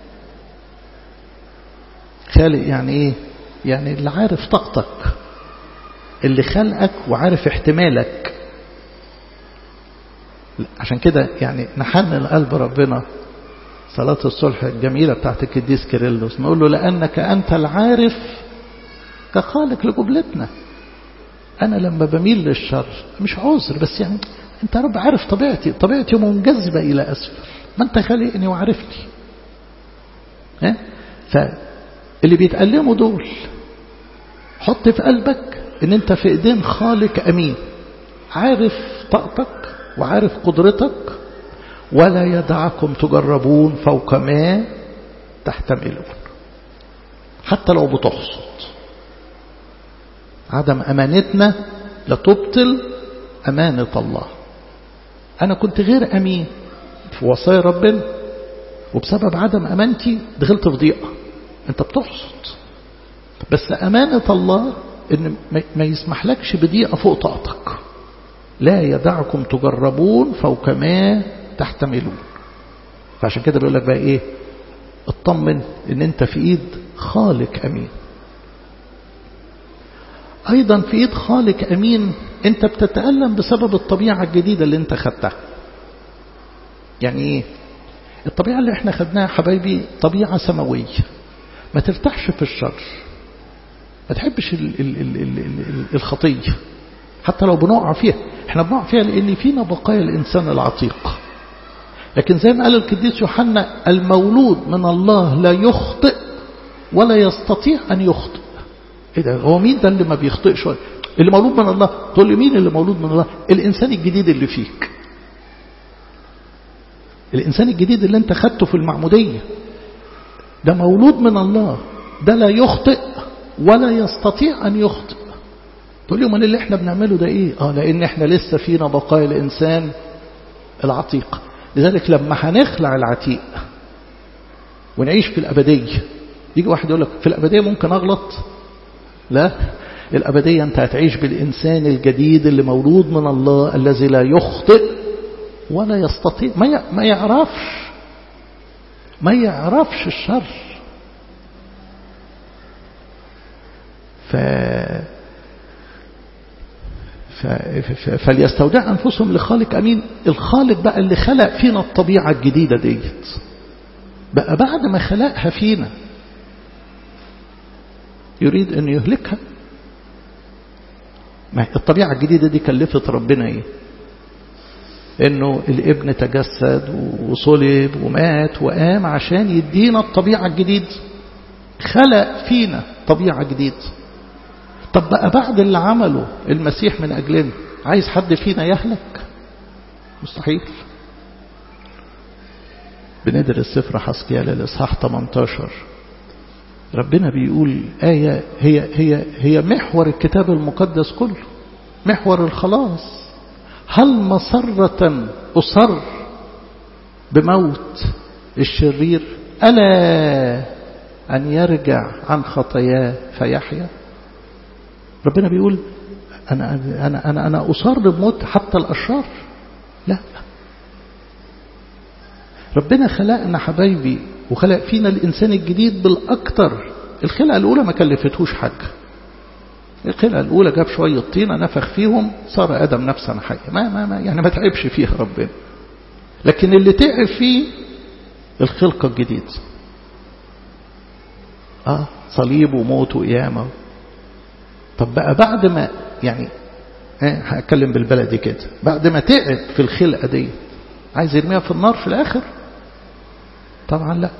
خالق يعني ايه يعني اللي عارف طاقتك اللي خلقك وعارف احتمالك عشان كده يعني نحنن قلب ربنا صلاة الصلح الجميلة بتاعت القديس كيرلس نقول له لأنك أنت العارف كخالق لجبلتنا أنا لما بميل للشر مش عذر بس يعني أنت رب عارف طبيعتي طبيعتي منجذبة إلى أسفل ما أنت خالقني وعارفني ها فاللي بيتألموا دول حط في قلبك ان انت في ايدين خالق امين عارف طاقتك وعارف قدرتك ولا يدعكم تجربون فوق ما تحتملون حتى لو بتحصد عدم امانتنا لتبطل امانه الله انا كنت غير امين في وصايا ربنا وبسبب عدم امانتي دخلت في ضيقه انت بتحصد بس امانه الله ان ما يسمحلكش بضيقه فوق طاقتك لا يدعكم تجربون فوق ما تحتملون فعشان كده بيقول لك بقى ايه اطمن ان انت في ايد خالق امين ايضا في ايد خالق امين انت بتتألم بسبب الطبيعة الجديدة اللي انت خدتها يعني ايه الطبيعة اللي احنا خدناها حبايبي طبيعة سماوية ما ترتاحش في الشر ما تحبش ال ال ال ال ال الخطية حتى لو بنقع فيها احنا بنقع فيها لان فينا بقايا الانسان العتيق لكن زي ما قال القديس يوحنا المولود من الله لا يخطئ ولا يستطيع ان يخطئ ايه ده هو مين ده اللي ما بيخطئش اللي مولود من الله تقول لي مين اللي مولود من الله الانسان الجديد اللي فيك الانسان الجديد اللي انت خدته في المعموديه ده مولود من الله ده لا يخطئ ولا يستطيع ان يخطئ تقول لي امال اللي احنا بنعمله ده ايه اه لان احنا لسه فينا بقايا الانسان العتيق لذلك لما هنخلع العتيق ونعيش في الابديه يجي واحد يقول لك في الابديه ممكن اغلط لا الابديه انت هتعيش بالانسان الجديد اللي مولود من الله الذي لا يخطئ ولا يستطيع ما ما يعرفش ما يعرفش الشر ف فليستودع أنفسهم لخالق أمين الخالق بقى اللي خلق فينا الطبيعة الجديدة ديت بقى بعد ما خلقها فينا يريد أن يهلكها ما الطبيعة الجديدة دي كلفت ربنا إيه انه الابن تجسد وصلب ومات وقام عشان يدينا الطبيعة الجديدة خلق فينا طبيعة جديدة طب بقى بعد اللي عمله المسيح من أجلنا عايز حد فينا يهلك مستحيل بندرس سفر حسكيال الإصحاح 18 ربنا بيقول آية هي هي هي محور الكتاب المقدس كله محور الخلاص هل مسرة أصر بموت الشرير ألا أن يرجع عن خطاياه فيحيا ربنا بيقول أنا أنا أنا أنا أصر بموت حتى الأشرار لا ربنا خلقنا حبايبي وخلق فينا الإنسان الجديد بالأكثر الخلقة الأولى ما كلفتهوش حاجة الخلقة الأولى جاب شوية طينة نفخ فيهم صار آدم نفسا حيا ما, ما, ما يعني ما تعبش فيها ربنا لكن اللي تعب فيه الخلقة الجديد آه صليب وموت وقيامة طب بقى بعد ما يعني ايه هتكلم بالبلدي كده بعد ما تعب في الخلقة دي عايز يرميها في النار في الآخر طبعا لا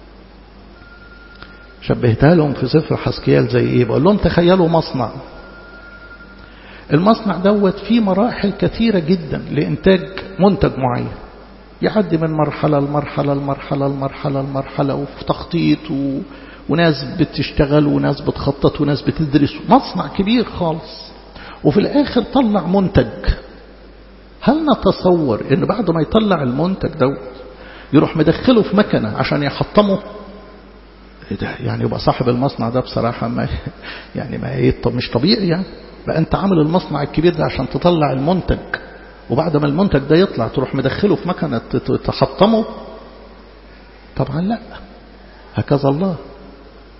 شبهتها لهم في سفر حسكيال زي ايه بقول لهم تخيلوا مصنع المصنع دوت فيه مراحل كثيرة جدا لإنتاج منتج معين يعدي من مرحلة لمرحلة لمرحلة لمرحلة لمرحلة وفي تخطيط و... وناس بتشتغل وناس بتخطط وناس بتدرس مصنع كبير خالص وفي الآخر طلع منتج هل نتصور ان بعد ما يطلع المنتج دوت يروح مدخله في مكنة عشان يحطمه ايه ده يعني يبقى صاحب المصنع ده بصراحة ما يعني ما ايه طب مش طبيعي يعني بقى انت عامل المصنع الكبير ده عشان تطلع المنتج وبعد ما المنتج ده يطلع تروح مدخله في مكنة تحطمه طبعا لا هكذا الله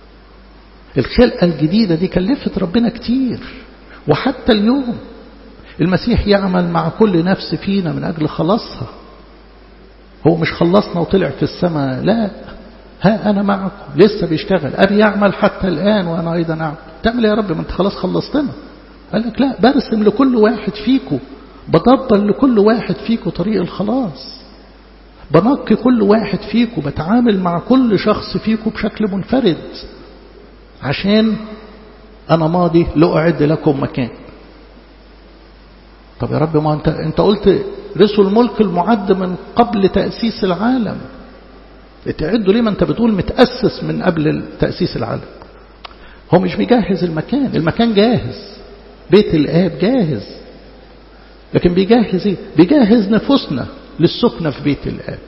الخلقة الجديدة دي كلفت ربنا كتير وحتى اليوم المسيح يعمل مع كل نفس فينا من أجل خلاصها هو مش خلصنا وطلع في السماء لا ها أنا معكم لسه بيشتغل أبي يعمل حتى الآن وأنا أيضا أعمل تعمل يا رب ما أنت خلاص خلصتنا قال لك لا برسم لكل واحد فيكم بدبر لكل واحد فيكم طريق الخلاص بنقي كل واحد فيكم بتعامل مع كل شخص فيكم بشكل منفرد عشان أنا ماضي لأعد لكم مكان طب يا رب ما أنت, انت قلت رسوا الملك المعد من قبل تأسيس العالم تعدوا ليه ما أنت بتقول متأسس من قبل تأسيس العالم هو مش بيجهز المكان المكان جاهز بيت الآب جاهز لكن بيجهز ايه بيجهز نفوسنا للسكنة في بيت الآب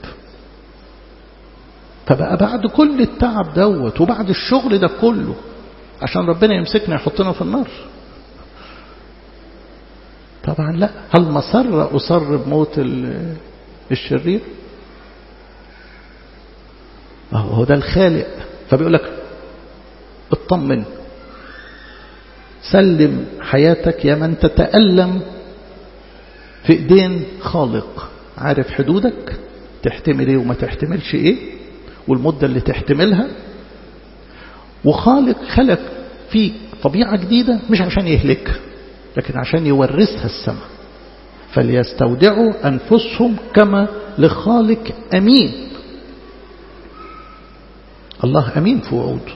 فبقى بعد كل التعب دوت وبعد الشغل ده كله عشان ربنا يمسكنا يحطنا في النار طبعا لا هل مسر أصر بموت الشرير هو ده الخالق فبيقول لك اطمن سلم حياتك يا من تتألم في ايدين خالق عارف حدودك تحتمل ايه وما تحتملش ايه والمدة اللي تحتملها وخالق خلق فيك طبيعة جديدة مش عشان يهلكها لكن عشان يورثها السماء فليستودعوا أنفسهم كما لخالق أمين الله أمين في وعوده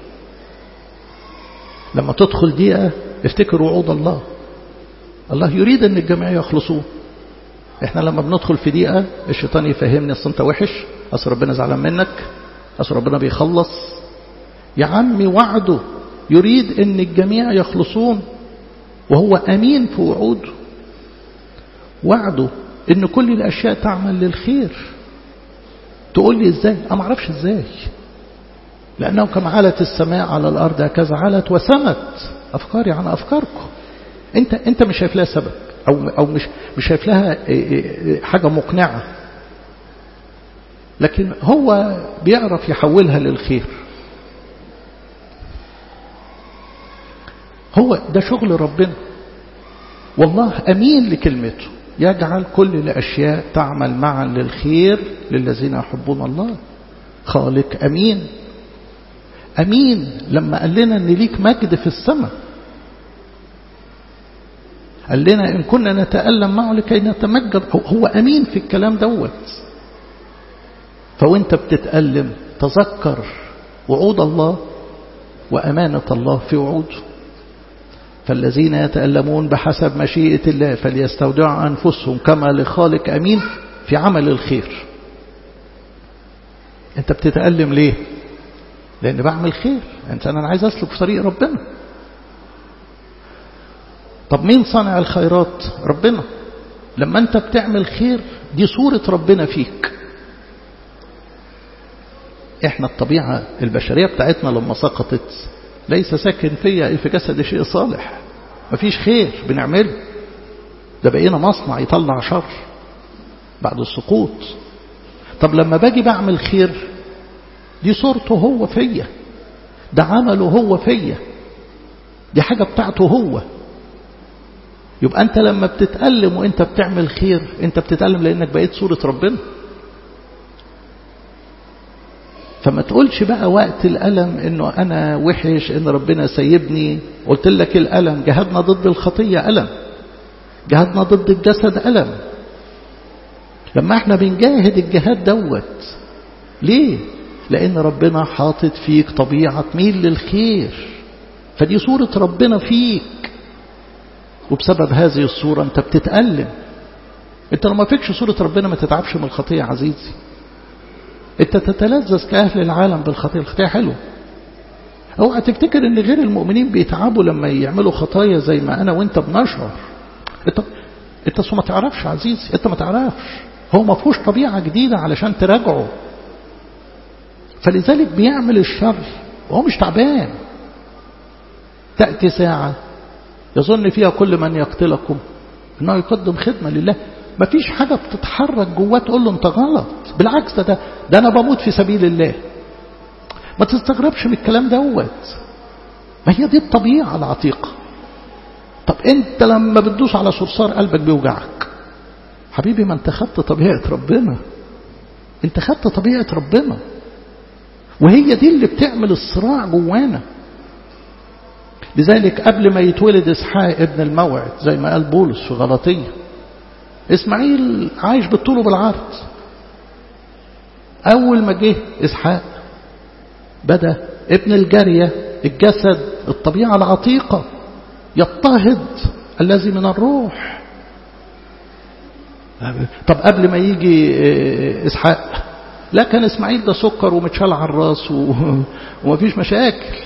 لما تدخل دقيقة افتكر وعود الله الله يريد أن الجميع يخلصون احنا لما بندخل في دقيقة الشيطان يفهمني اصل انت وحش اصل ربنا زعلان منك اصل ربنا بيخلص يا عمي وعده يريد ان الجميع يخلصون وهو امين في وعوده وعده ان كل الاشياء تعمل للخير تقول لي ازاي انا ما اعرفش ازاي لانه كما علت السماء على الارض هكذا علت وسمت افكاري عن افكاركم انت انت مش شايف لها سبب او او مش مش شايف لها حاجه مقنعه لكن هو بيعرف يحولها للخير هو ده شغل ربنا والله أمين لكلمته يجعل كل الأشياء تعمل معا للخير للذين يحبون الله خالق أمين أمين لما قال لنا أن ليك مجد في السماء قال لنا إن كنا نتألم معه لكي نتمجد هو أمين في الكلام دوت فوانت بتتألم تذكر وعود الله وأمانة الله في وعوده فالذين يتألمون بحسب مشيئة الله فليستودعوا أنفسهم كما لخالق أمين في عمل الخير أنت بتتألم ليه لأن بعمل خير أنت أنا عايز أسلك في طريق ربنا طب مين صانع الخيرات ربنا لما أنت بتعمل خير دي صورة ربنا فيك احنا الطبيعة البشرية بتاعتنا لما سقطت ليس ساكن فيا أي في جسد شيء صالح مفيش خير بنعمله ده بقينا مصنع يطلع شر بعد السقوط طب لما باجي بعمل خير دي صورته هو فيا ده عمله هو فيا دي حاجة بتاعته هو يبقى أنت لما بتتألم وأنت بتعمل خير أنت بتتألم لأنك بقيت صورة ربنا فما تقولش بقى وقت الألم انه انا وحش ان ربنا سيبني قلت لك الألم جهدنا ضد الخطية ألم جهدنا ضد الجسد ألم لما احنا بنجاهد الجهاد دوت ليه لان ربنا حاطط فيك طبيعة تميل للخير فدي صورة ربنا فيك وبسبب هذه الصورة انت بتتألم انت لو ما فيكش صورة ربنا ما تتعبش من الخطية عزيزي انت تتلذذ كأهل العالم بالخطية الخطية حلوة اوعى تفتكر ان غير المؤمنين بيتعبوا لما يعملوا خطايا زي ما انا وانت بنشعر انت انت ما تعرفش عزيزي انت ما تعرفش هو ما فيهوش طبيعة جديدة علشان تراجعه فلذلك بيعمل الشر وهو مش تعبان تأتي ساعة يظن فيها كل من يقتلكم انه يقدم خدمة لله ما فيش حاجة بتتحرك جواه تقول له انت غلط بالعكس ده, ده ده انا بموت في سبيل الله ما تستغربش من الكلام دوت ما هي دي الطبيعة العتيقة طب انت لما بتدوس على صرصار قلبك بيوجعك حبيبي ما انت خدت طبيعة ربنا انت خدت طبيعة ربنا وهي دي اللي بتعمل الصراع جوانا لذلك قبل ما يتولد اسحاق ابن الموعد زي ما قال بولس في غلطية اسماعيل عايش بالطول وبالعرض اول ما جه اسحاق بدا ابن الجارية الجسد الطبيعة العتيقة يضطهد الذي من الروح طب قبل ما يجي اسحاق لا كان اسماعيل ده سكر ومتشال على الراس ومفيش مشاكل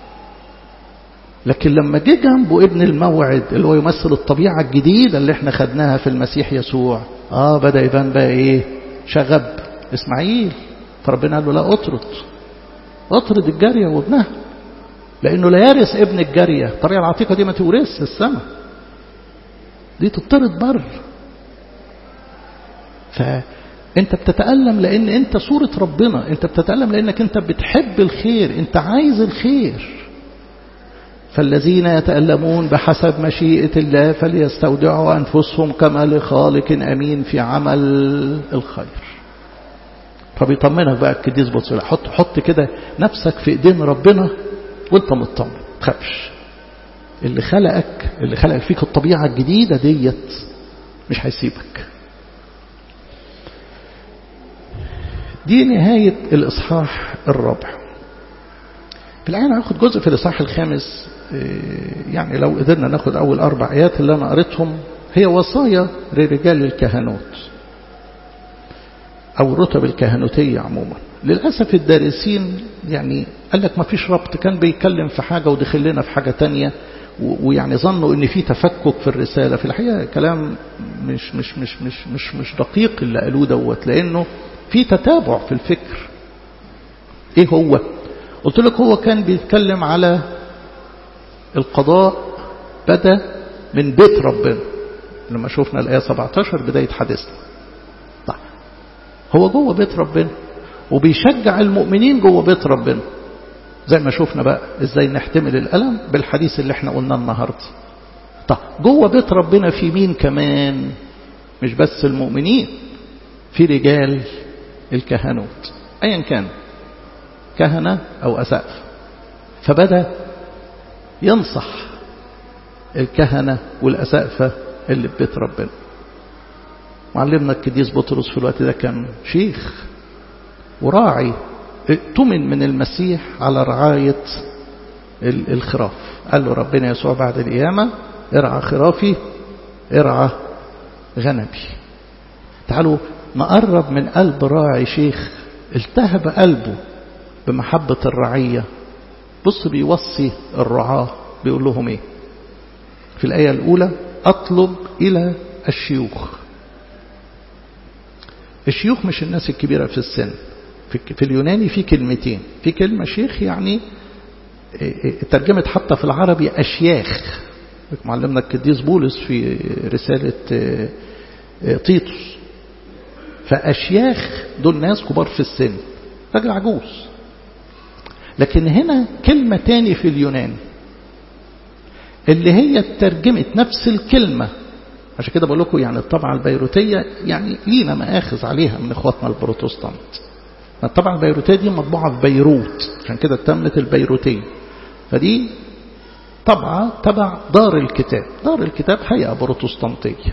لكن لما جه جنبه ابن الموعد اللي هو يمثل الطبيعة الجديدة اللي احنا خدناها في المسيح يسوع اه بدأ يبان بقى ايه شغب اسماعيل فربنا قال له لا اطرد اطرد الجارية وابنها لانه لا يرث ابن الجارية الطريقة العتيقة دي ما تورث السماء دي تطرد بر فانت بتتألم لان انت صورة ربنا انت بتتألم لانك انت بتحب الخير انت عايز الخير فالذين يتألمون بحسب مشيئة الله فليستودعوا أنفسهم كما لخالق أمين في عمل الخير فبيطمنك بقى القديس بطرس حط حط كده نفسك في ايدين ربنا وانت مطمن تخافش اللي خلقك اللي خلق فيك الطبيعة الجديدة ديت مش هيسيبك دي نهاية الإصحاح الرابع في الآية هاخد جزء في الإصحاح الخامس يعني لو قدرنا ناخد أول أربع آيات اللي أنا قريتهم هي وصايا لرجال الكهنوت أو الرتب الكهنوتية عموما للأسف الدارسين يعني قال لك ما فيش ربط كان بيتكلم في حاجة ودخل لنا في حاجة تانية ويعني ظنوا ان في تفكك في الرسالة في الحقيقة كلام مش مش مش مش مش مش دقيق اللي قالوه دوت لأنه في تتابع في الفكر ايه هو قلت لك هو كان بيتكلم على القضاء بدا من بيت ربنا لما شفنا الآية 17 بداية حديثنا طيب هو جوه بيت ربنا وبيشجع المؤمنين جوه بيت ربنا زي ما شفنا بقى ازاي نحتمل الألم بالحديث اللي احنا قلناه النهاردة طيب جوه بيت ربنا في مين كمان مش بس المؤمنين في رجال الكهنوت ايا كان كهنة او اسقف فبدأ ينصح الكهنة والأسقفة اللي في بيت ربنا معلمنا القديس بطرس في الوقت ده كان شيخ وراعي ائتمن من المسيح على رعاية الخراف قال له ربنا يسوع بعد القيامة ارعى خرافي ارعى غنمي تعالوا نقرب من قلب راعي شيخ التهب قلبه بمحبة الرعية بص بيوصي الرعاة بيقول لهم ايه في الآية الأولى أطلب إلى الشيوخ الشيوخ مش الناس الكبيرة في السن في اليوناني في كلمتين في كلمة شيخ يعني ترجمت حتى في العربي أشياخ معلمنا القديس بولس في رسالة تيتوس فأشياخ دول ناس كبار في السن راجل عجوز لكن هنا كلمة تاني في اليونان اللي هي ترجمت نفس الكلمة عشان كده بقول لكم يعني الطبعة البيروتية يعني لينا مآخذ عليها من اخواتنا البروتستانت الطبعة البيروتية دي مطبوعة في بيروت عشان كده تمت البيروتية فدي طبعة تبع دار الكتاب دار الكتاب هيئة بروتستانتية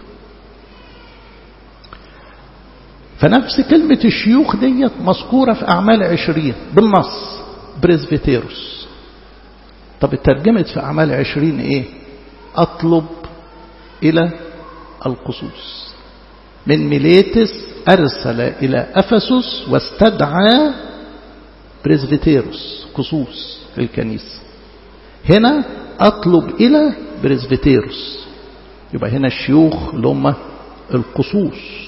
فنفس كلمة الشيوخ ديت مذكورة في أعمال عشرين بالنص بريزبيتيروس طب اترجمت في أعمال عشرين إيه أطلب إلى القصوص من ميليتس أرسل إلى أفسس واستدعى بريزبيتيروس قصوص في الكنيسة هنا أطلب إلى بريزبيتيروس يبقى هنا الشيوخ اللي هم القصوص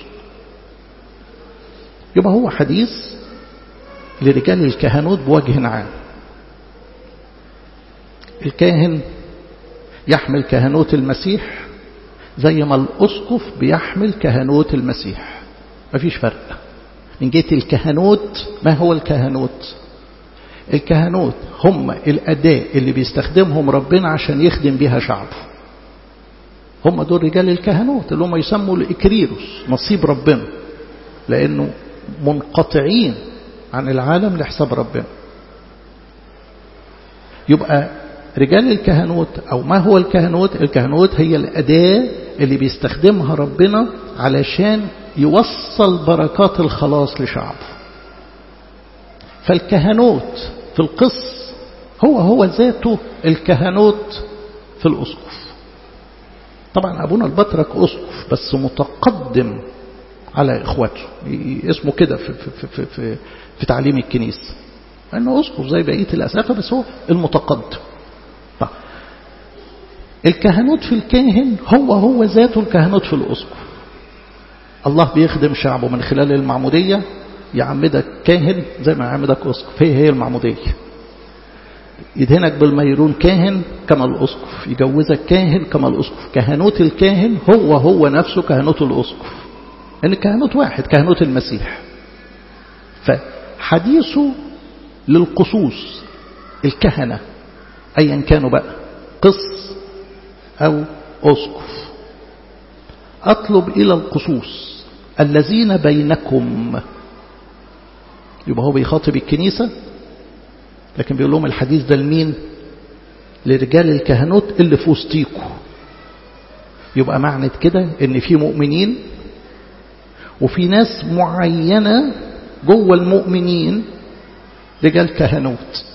يبقى هو حديث لرجال الكهنوت بوجه عام الكاهن يحمل كهنوت المسيح زي ما الأسقف بيحمل كهنوت المسيح مفيش فرق من جهة الكهنوت ما هو الكهنوت الكهنوت هم الأداء اللي بيستخدمهم ربنا عشان يخدم بها شعبه هم دول رجال الكهنوت اللي هم يسموا الإكريروس نصيب ربنا لأنه منقطعين عن العالم لحساب ربنا يبقى رجال الكهنوت أو ما هو الكهنوت الكهنوت هي الأداة اللي بيستخدمها ربنا علشان يوصل بركات الخلاص لشعبه فالكهنوت في القس هو هو ذاته الكهنوت في الأسقف طبعا أبونا البطرك أسقف بس متقدم على إخواته اسمه كده في, في, في, في, في تعليم الكنيسة أنه أسقف زي بقية الأسافة بس هو المتقدم طيب. الكهنوت في الكاهن هو هو ذاته الكهنوت في الأسقف الله بيخدم شعبه من خلال المعمودية يعمدك كاهن زي ما يعمدك أسقف هي هي المعمودية يدهنك بالميرون كاهن كما الأسقف يجوزك كاهن كما الأسقف كهنوت الكاهن هو هو نفسه كهنوت الأسقف ان الكهنوت واحد كهنوت المسيح فحديثه للقصوص الكهنة أيا كانوا بقى قس أو أسقف أطلب إلى القصوص الذين بينكم يبقى هو بيخاطب الكنيسة لكن بيقول لهم الحديث ده لمين لرجال الكهنوت اللي في وسطيكوا يبقى معنى كده ان في مؤمنين وفي ناس معينة جوه المؤمنين رجال كهنوت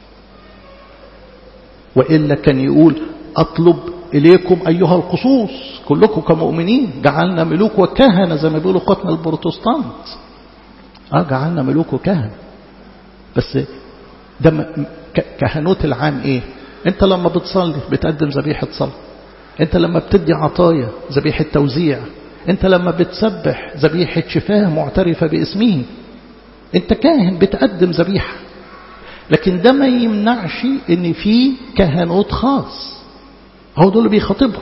وإلا كان يقول أطلب إليكم أيها القصوص كلكم كمؤمنين جعلنا ملوك وكهنة زي ما بيقولوا قتل البروتستانت آه جعلنا ملوك وكهنة بس ده كهنوت العام إيه أنت لما بتصلي بتقدم ذبيحة صلاة أنت لما بتدي عطايا ذبيحة توزيع أنت لما بتسبح ذبيحة شفاه معترفة باسمه أنت كاهن بتقدم ذبيحة لكن ده ما يمنعش ان في كهنوت خاص هو دول اللي بيخاطبهم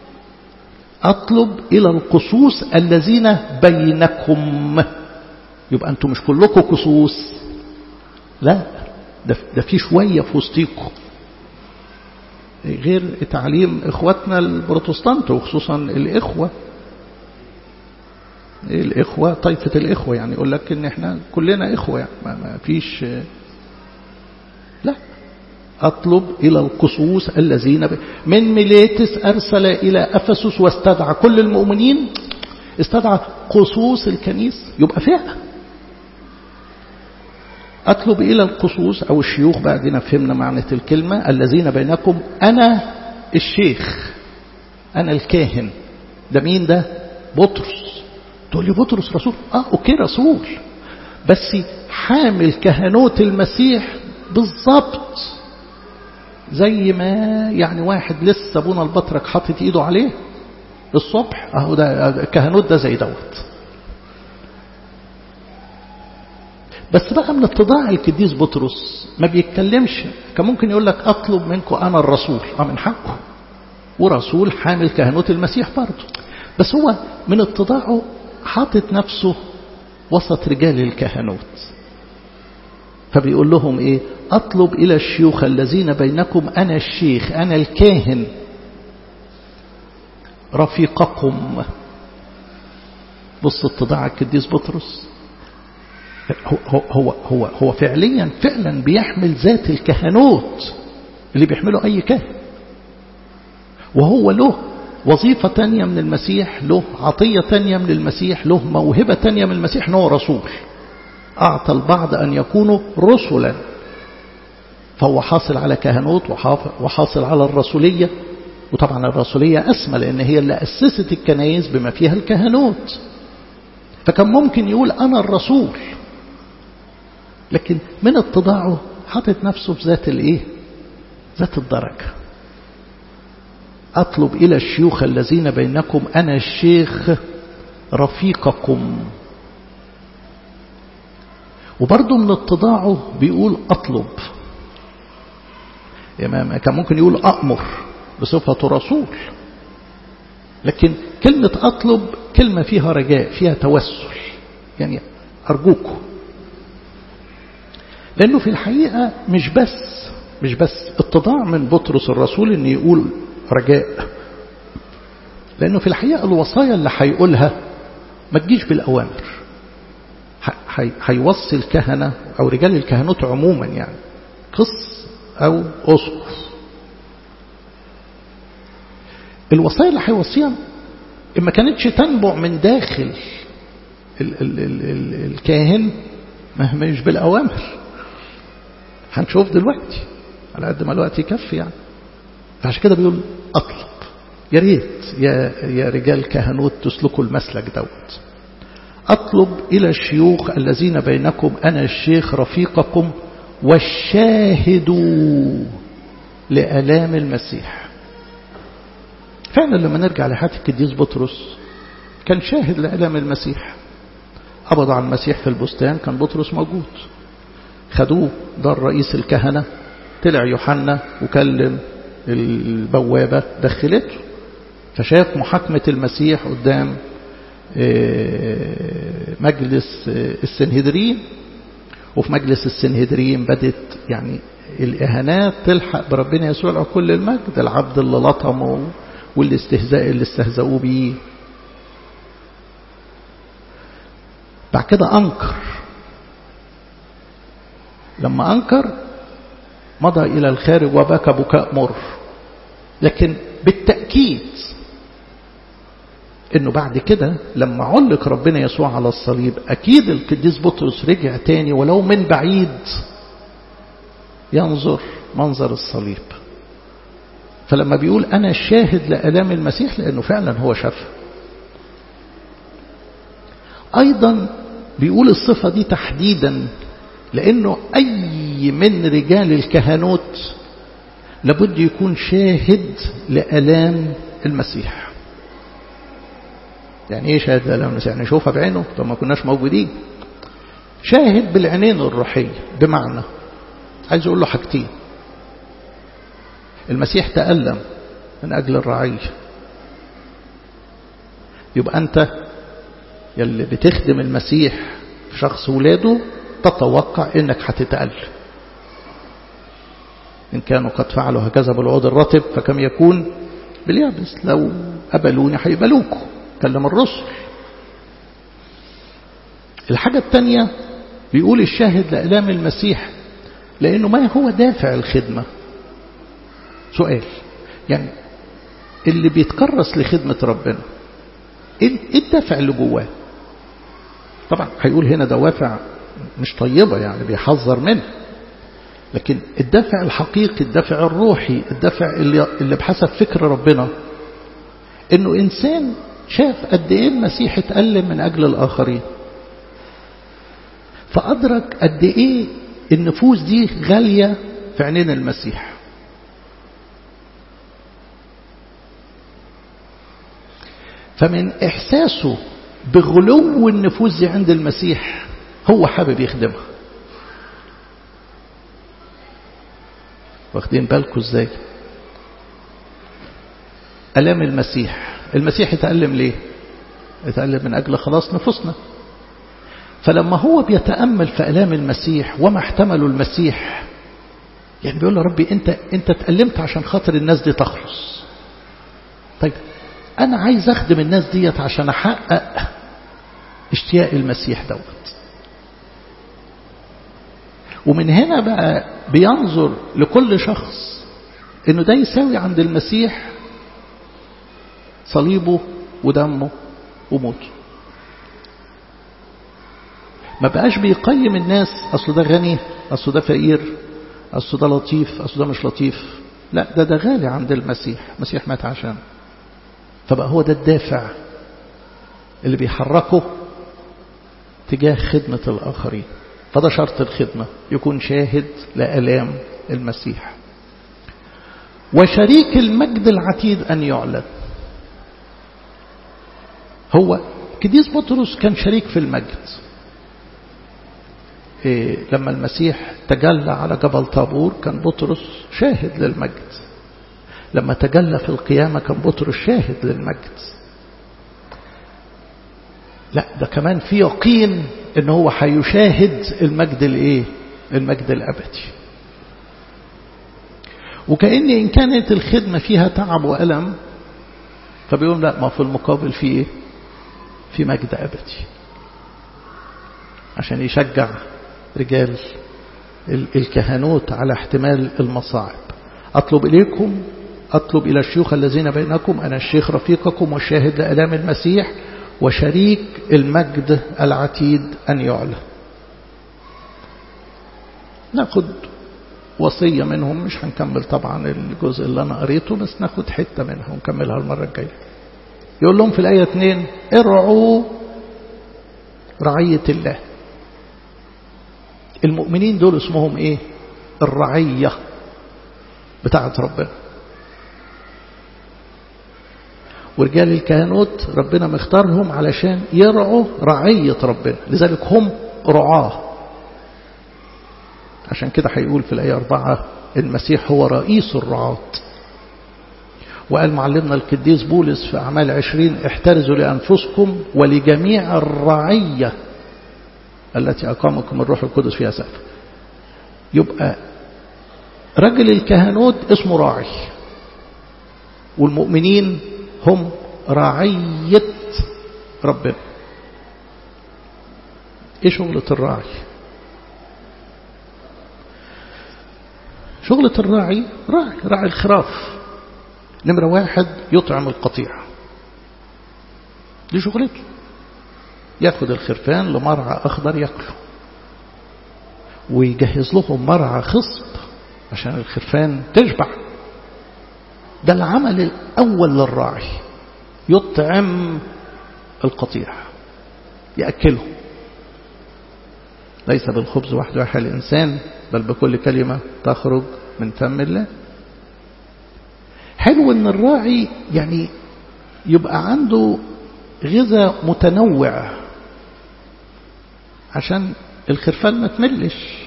اطلب الى القصوص الذين بينكم يبقى انتم مش كلكم قصوص لا ده ده في شويه في وسطيكم غير تعليم اخواتنا البروتستانت وخصوصا الاخوه الاخوه طائفه الاخوه يعني يقول لك ان احنا كلنا اخوه يعني ما فيش لا أطلب إلى القصوص الذين ب... من ميليتس أرسل إلى أفسس واستدعى كل المؤمنين استدعى قصوص الكنيسة يبقى فئة أطلب إلى القصوص أو الشيوخ بعدين فهمنا معنى الكلمة الذين بينكم أنا الشيخ أنا الكاهن ده مين ده بطرس تقول لي بطرس رسول آه أوكي رسول بس حامل كهنوت المسيح بالظبط زي ما يعني واحد لسه ابونا البطرك حاطط ايده عليه الصبح اهو ده الكهنوت ده زي دوت بس بقى من اتضاع القديس بطرس ما بيتكلمش كان ممكن يقول لك اطلب منكم انا الرسول اه من حقه ورسول حامل كهنوت المسيح برضه بس هو من اتضاعه حاطط نفسه وسط رجال الكهنوت فبيقول لهم ايه اطلب الى الشيوخ الذين بينكم انا الشيخ انا الكاهن رفيقكم بص اتضاع القديس بطرس هو هو هو هو فعليا فعلا بيحمل ذات الكهنوت اللي بيحمله اي كاهن وهو له وظيفة تانية من المسيح له عطية تانية من المسيح له موهبة تانية من المسيح انه رسول أعطى البعض أن يكونوا رسلا فهو حاصل على كهنوت وحاصل على الرسولية وطبعا الرسولية أسمى لأن هي اللي أسست الكنايس بما فيها الكهنوت فكان ممكن يقول أنا الرسول لكن من اتضاعه حاطط نفسه في ذات الايه ذات الدرجة أطلب إلى الشيوخ الذين بينكم أنا الشيخ رفيقكم وبرضه من اتضاعه بيقول أطلب يعني كان ممكن يقول أأمر بصفة رسول لكن كلمة أطلب كلمة فيها رجاء فيها توسل يعني أرجوكم لأنه في الحقيقة مش بس مش بس اتضاع من بطرس الرسول أن يقول رجاء لأنه في الحقيقة الوصايا اللي هيقولها ما تجيش بالأوامر هيوصي الكهنة أو رجال الكهنوت عموما يعني قص أو أسقف الوصايا اللي هيوصيها ما كانتش تنبع من داخل ال ال ال ال الكاهن ما مش بالأوامر هنشوف دلوقتي على قد ما الوقت يكفي يعني فعشان كده بيقول أطلب يا ريت يا, يا رجال كهنوت تسلكوا المسلك دوت أطلب إلى الشيوخ الذين بينكم أنا الشيخ رفيقكم والشاهد لآلام المسيح فعلا لما نرجع لحياة القديس بطرس كان شاهد لآلام المسيح قبض على المسيح في البستان كان بطرس موجود خدوه دار رئيس الكهنة طلع يوحنا وكلم البوابة دخلته فشاف محاكمة المسيح قدام مجلس السنهدرين وفي مجلس السنهدرين بدت يعني الإهانات تلحق بربنا يسوع له كل المجد العبد اللي لطمه والاستهزاء اللي استهزأوه بيه بعد كده أنكر لما أنكر مضى إلى الخارج وبكى بكاء مر لكن بالتأكيد انه بعد كده لما علق ربنا يسوع على الصليب اكيد القديس بطرس رجع تاني ولو من بعيد ينظر منظر الصليب فلما بيقول انا شاهد لالام المسيح لانه فعلا هو شافها ايضا بيقول الصفه دي تحديدا لانه اي من رجال الكهنوت لابد يكون شاهد لالام المسيح يعني ايه شاهد لالام المسيح يعني يشوفها بعينه طب ما كناش موجودين شاهد بالعينين الروحيه بمعنى عايز اقول له حاجتين المسيح تألم من أجل الرعية يبقى أنت يلي بتخدم المسيح في شخص ولاده تتوقع أنك هتتألم إن كانوا قد فعلوا هكذا بالعود الرطب فكم يكون باليابس لو قبلوني هيقبلوكوا كلم الرسل الحاجة الثانية بيقول الشاهد لألام المسيح لأنه ما هو دافع الخدمة سؤال يعني اللي بيتكرس لخدمة ربنا ايه الدافع اللي جواه طبعا هيقول هنا دوافع مش طيبة يعني بيحذر منها لكن الدافع الحقيقي الدافع الروحي الدافع اللي, اللي بحسب فكر ربنا انه انسان شاف قد ايه المسيح اتألم من اجل الاخرين فادرك قد ايه النفوس دي غالية في عينين المسيح فمن إحساسه بغلو النفوس دي عند المسيح هو حابب يخدمها واخدين بالكم ازاي ألام المسيح المسيح يتألم ليه يتألم من أجل خلاص نفوسنا فلما هو بيتأمل في ألام المسيح وما احتمله المسيح يعني بيقول له ربي انت انت تألمت عشان خاطر الناس دي تخلص طيب أنا عايز أخدم الناس ديت عشان أحقق اشتياق المسيح دوت ومن هنا بقى بينظر لكل شخص انه ده يساوي عند المسيح صليبه ودمه وموته ما بقاش بيقيم الناس اصل ده غني اصل ده فقير اصل ده لطيف اصل ده مش لطيف لا ده ده غالي عند المسيح المسيح مات عشان فبقى هو ده الدافع اللي بيحركه تجاه خدمة الآخرين فده شرط الخدمة يكون شاهد لألام المسيح وشريك المجد العتيد أن يعلن هو كديس بطرس كان شريك في المجد إيه لما المسيح تجلى على جبل طابور كان بطرس شاهد للمجد لما تجلى في القيامة كان بطرس شاهد للمجد لا ده كمان في يقين ان هو هيشاهد المجد الايه المجد الابدي وكأن إن كانت الخدمة فيها تعب وألم فبيقول لا ما في المقابل في ايه في مجد أبدي عشان يشجع رجال الكهنوت على احتمال المصاعب أطلب إليكم أطلب إلى الشيوخ الذين بينكم أنا الشيخ رفيقكم والشاهد لألام المسيح وشريك المجد العتيد أن يعلى ناخد وصية منهم مش هنكمل طبعا الجزء اللي أنا قريته بس ناخد حتة منها ونكملها المرة الجاية يقول لهم في الآية 2 ارعوا رعية الله المؤمنين دول اسمهم ايه الرعية بتاعة ربنا ورجال الكهنوت ربنا مختارهم علشان يرعوا رعية ربنا لذلك هم رعاه عشان كده هيقول في الآية أربعة المسيح هو رئيس الرعاة وقال معلمنا القديس بولس في أعمال عشرين احترزوا لأنفسكم ولجميع الرعية التي أقامكم الروح القدس فيها سقف يبقى رجل الكهنوت اسمه راعي والمؤمنين هم رعية ربنا ايه شغلة الراعي شغلة الراعي راعي راعي الخراف نمرة واحد يطعم القطيع دي شغلته ياخد الخرفان لمرعى أخضر ياكله ويجهز لهم مرعى خصب عشان الخرفان تشبع ده العمل الأول للراعي يطعم القطيع يأكله ليس بالخبز وحده يحيى الإنسان بل بكل كلمة تخرج من فم الله حلو ان الراعي يعني يبقى عنده غذاء متنوع عشان الخرفان ما تملش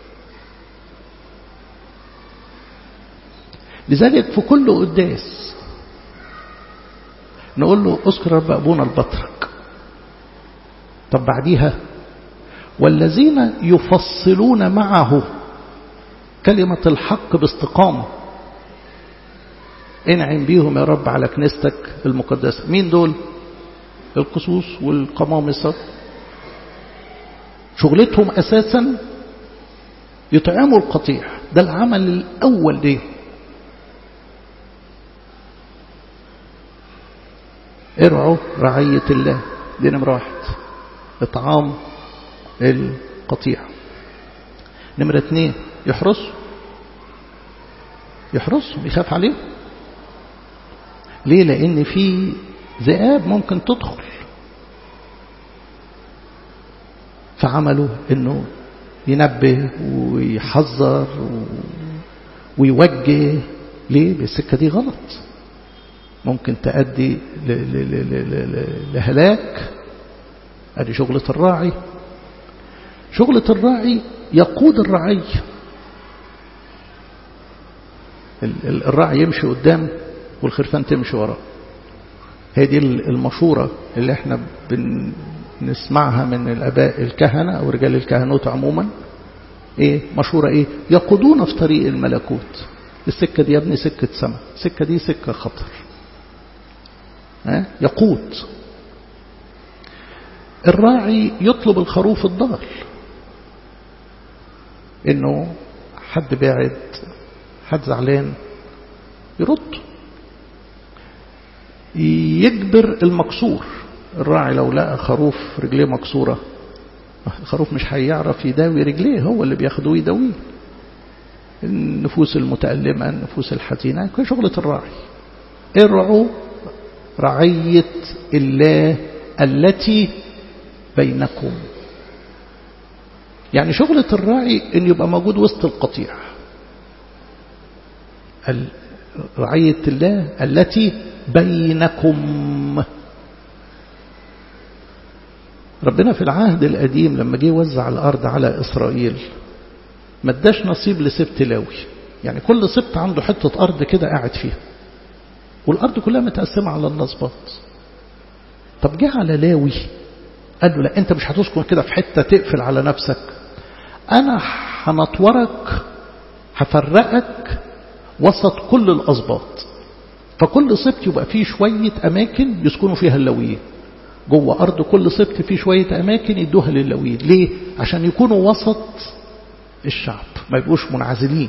لذلك في كل قداس نقول له اذكر رب ابونا البطرك طب بعديها والذين يفصلون معه كلمة الحق باستقامة انعم بيهم يا رب على كنيستك المقدسة مين دول القصوص والقمامصة شغلتهم أساسا يطعموا القطيع ده العمل الأول ليه ارعوا رعية الله دي نمرة واحد إطعام القطيع نمرة اثنين يحرسوا يحرسهم يخاف عليهم ليه لأن في ذئاب ممكن تدخل فعمله انه ينبه ويحذر ويوجه ليه السكة دي غلط ممكن تؤدي لهلاك ادي شغلة الراعي شغلة الراعي يقود الرعية الراعي يمشي قدام والخرفان تمشي وراه هي دي المشورة اللي احنا بنسمعها من الاباء الكهنة او رجال الكهنوت عموما ايه مشورة ايه يقودون في طريق الملكوت السكة دي يا ابني سكة سماء السكة دي سكة خطر اه؟ يقود الراعي يطلب الخروف الضال انه حد بعد حد زعلان يرد يجبر المكسور الراعي لو لقى خروف رجليه مكسورة الخروف مش هيعرف يداوي رجليه هو اللي بياخدوه يداويه النفوس المتألمة النفوس الحزينة كل شغلة الراعي ارعوا رعية الله التي بينكم يعني شغلة الراعي ان يبقى موجود وسط القطيع رعية الله التي بينكم ربنا في العهد القديم لما جه يوزع الأرض على إسرائيل ما اداش نصيب لسبت لاوي يعني كل سبت عنده حتة أرض كده قاعد فيها والأرض كلها متقسمة على النصبات طب جه على لاوي قال له لا أنت مش هتسكن كده في حتة تقفل على نفسك أنا هنطورك هفرقك وسط كل الأسباط فكل سبط يبقى فيه شوية أماكن يسكنوا فيها اللويين جوه أرض كل سبط فيه شوية أماكن يدوها للويين ليه؟ عشان يكونوا وسط الشعب ما يبقوش منعزلين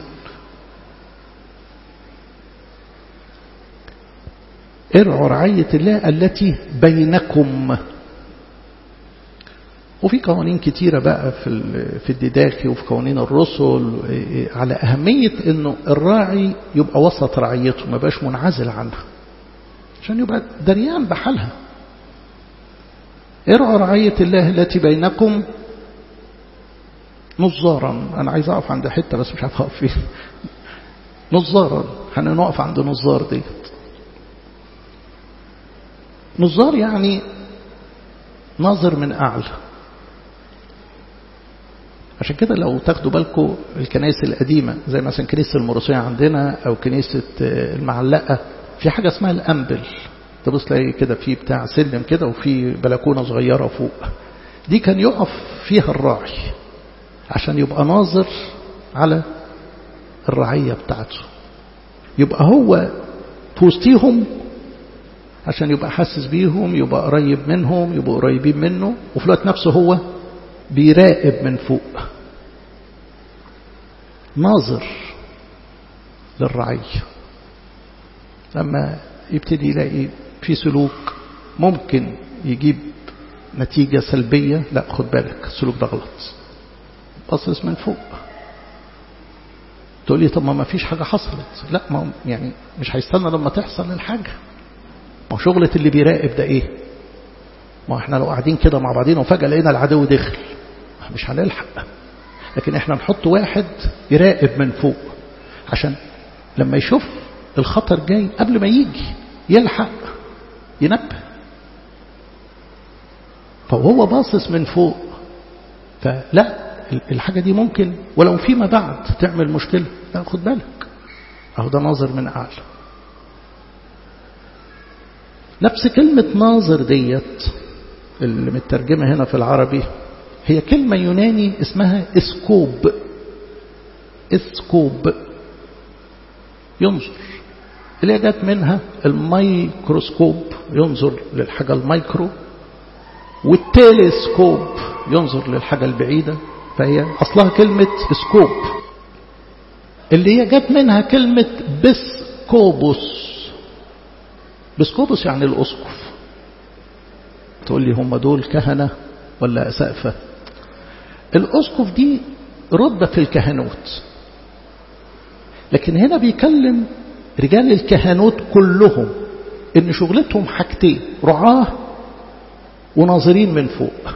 ارعوا رعية الله التي بينكم وفي قوانين كتيرة بقى في في الديداخي وفي قوانين الرسل على أهمية أنه الراعي يبقى وسط رعيته ما يبقاش منعزل عنها عشان يبقى دريان بحالها ارعوا رعية الله التي بينكم نظارا أنا عايز أقف عند حتة بس مش عارف أقف فين نظارا هنقف عند نظار ديت نظار يعني ناظر من أعلى عشان كده لو تاخدوا بالكم الكنائس القديمة زي مثلا كنيسة المرسية عندنا أو كنيسة المعلقة في حاجة اسمها الأنبل تبص تلاقي كده في بتاع سلم كده وفي بلكونة صغيرة فوق دي كان يقف فيها الراعي عشان يبقى ناظر على الرعية بتاعته يبقى هو في وسطيهم عشان يبقى حاسس بيهم يبقى قريب منهم يبقوا قريبين منه وفي الوقت نفسه هو بيراقب من فوق ناظر للرعية لما يبتدي يلاقي في سلوك ممكن يجيب نتيجة سلبية لا خد بالك السلوك ده غلط باصص من فوق تقول لي طب ما فيش حاجة حصلت لا ما يعني مش هيستنى لما تحصل الحاجة ما شغلة اللي بيراقب ده ايه ما احنا لو قاعدين كده مع بعضين وفجأة لقينا العدو دخل مش هنلحق لكن احنا نحط واحد يراقب من فوق عشان لما يشوف الخطر جاي قبل ما يجي يلحق ينبه فهو باصص من فوق فلا الحاجة دي ممكن ولو فيما بعد تعمل مشكلة لا خد بالك اهو ده ناظر من أعلى نفس كلمة ناظر ديت اللي مترجمة هنا في العربي هي كلمة يوناني اسمها اسكوب اسكوب ينظر اللي هي جت منها الميكروسكوب ينظر للحاجة الميكرو والتلسكوب ينظر للحاجة البعيدة فهي أصلها كلمة اسكوب اللي هي جت منها كلمة بسكوبوس بسكوبوس يعني الأسقف تقول لي هم دول كهنة ولا أسقفة الأسقف دي رتبة في الكهنوت لكن هنا بيكلم رجال الكهنوت كلهم ان شغلتهم حاجتين رعاه وناظرين من فوق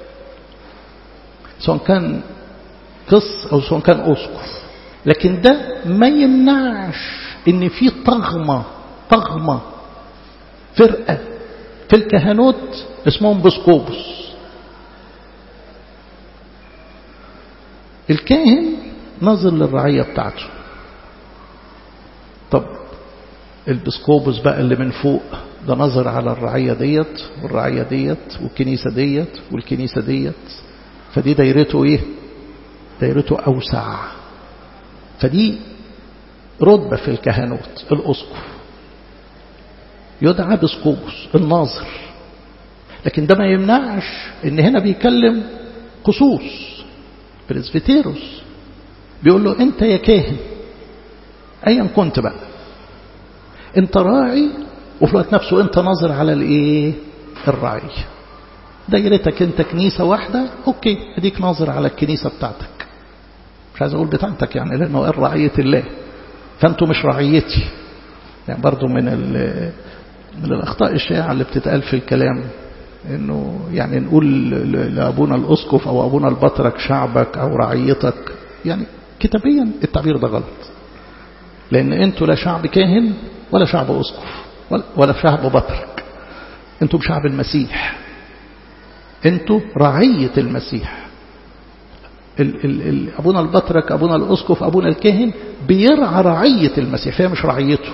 سواء كان قس او سواء كان اسقف لكن ده ما يمنعش ان في طغمه طغمه فرقه في الكهنوت اسمهم بسكوبس الكاهن ناظر للرعيه بتاعته طب البسكوبس بقى اللي من فوق ده نظر على الرعية ديت والرعية ديت والكنيسة ديت والكنيسة ديت فدي دايرته ايه دايرته أوسع فدي رتبة في الكهنوت الأسقف يدعى بسكوبس الناظر لكن ده ما يمنعش ان هنا بيكلم قصوص بريسبيتيروس بيقول له انت يا كاهن ايا كنت بقى انت راعي وفي الوقت نفسه انت ناظر على الايه الرعي دايرتك انت كنيسة واحدة اوكي اديك ناظر على الكنيسة بتاعتك مش عايز اقول بتاعتك يعني لانه قال رعية الله فانتوا مش رعيتي يعني برضو من من الاخطاء الشائعة اللي بتتقال في الكلام انه يعني نقول لابونا الاسقف او ابونا البطرك شعبك او رعيتك يعني كتابيا التعبير ده غلط لأن أنتوا لا شعب كاهن ولا شعب أسقف ولا شعب بطرك أنتم شعب المسيح أنتوا رعية المسيح ال ال ال أبونا البطرك أبونا الأسقف أبونا الكاهن بيرعى رعية المسيح فهي مش رعيته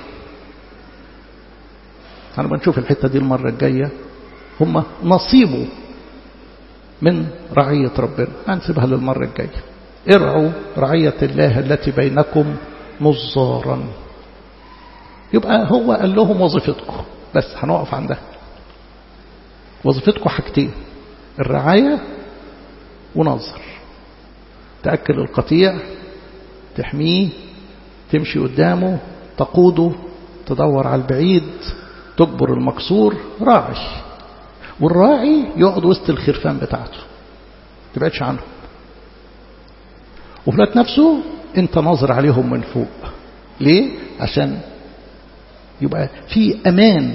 أنا بنشوف الحتة دي المرة الجاية هم نصيبه من رعية ربنا هنسيبها للمرة الجاية ارعوا رعية الله التي بينكم نظارا يبقى هو قال لهم وظيفتكم بس هنقف عندها وظيفتكم حاجتين الرعاية ونظر تأكل القطيع تحميه تمشي قدامه تقوده تدور على البعيد تجبر المكسور راعي والراعي يقعد وسط الخرفان بتاعته تبعدش عنهم وفي الوقت نفسه انت ناظر عليهم من فوق ليه عشان يبقى في امان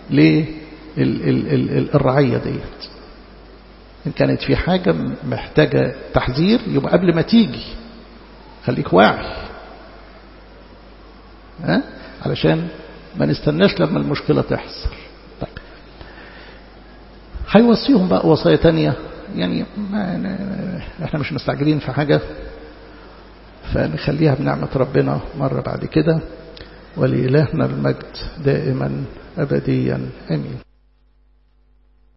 للرعيه ديت ان كانت في حاجه محتاجه تحذير يبقى قبل ما تيجي خليك واعي ها علشان ما نستناش لما المشكله تحصل طيب هيوصيهم بقى وصايا تانية يعني ما احنا مش مستعجلين في حاجه فنخليها بنعمة ربنا مرة بعد كده ولإلهنا المجد دائما أبديا أمين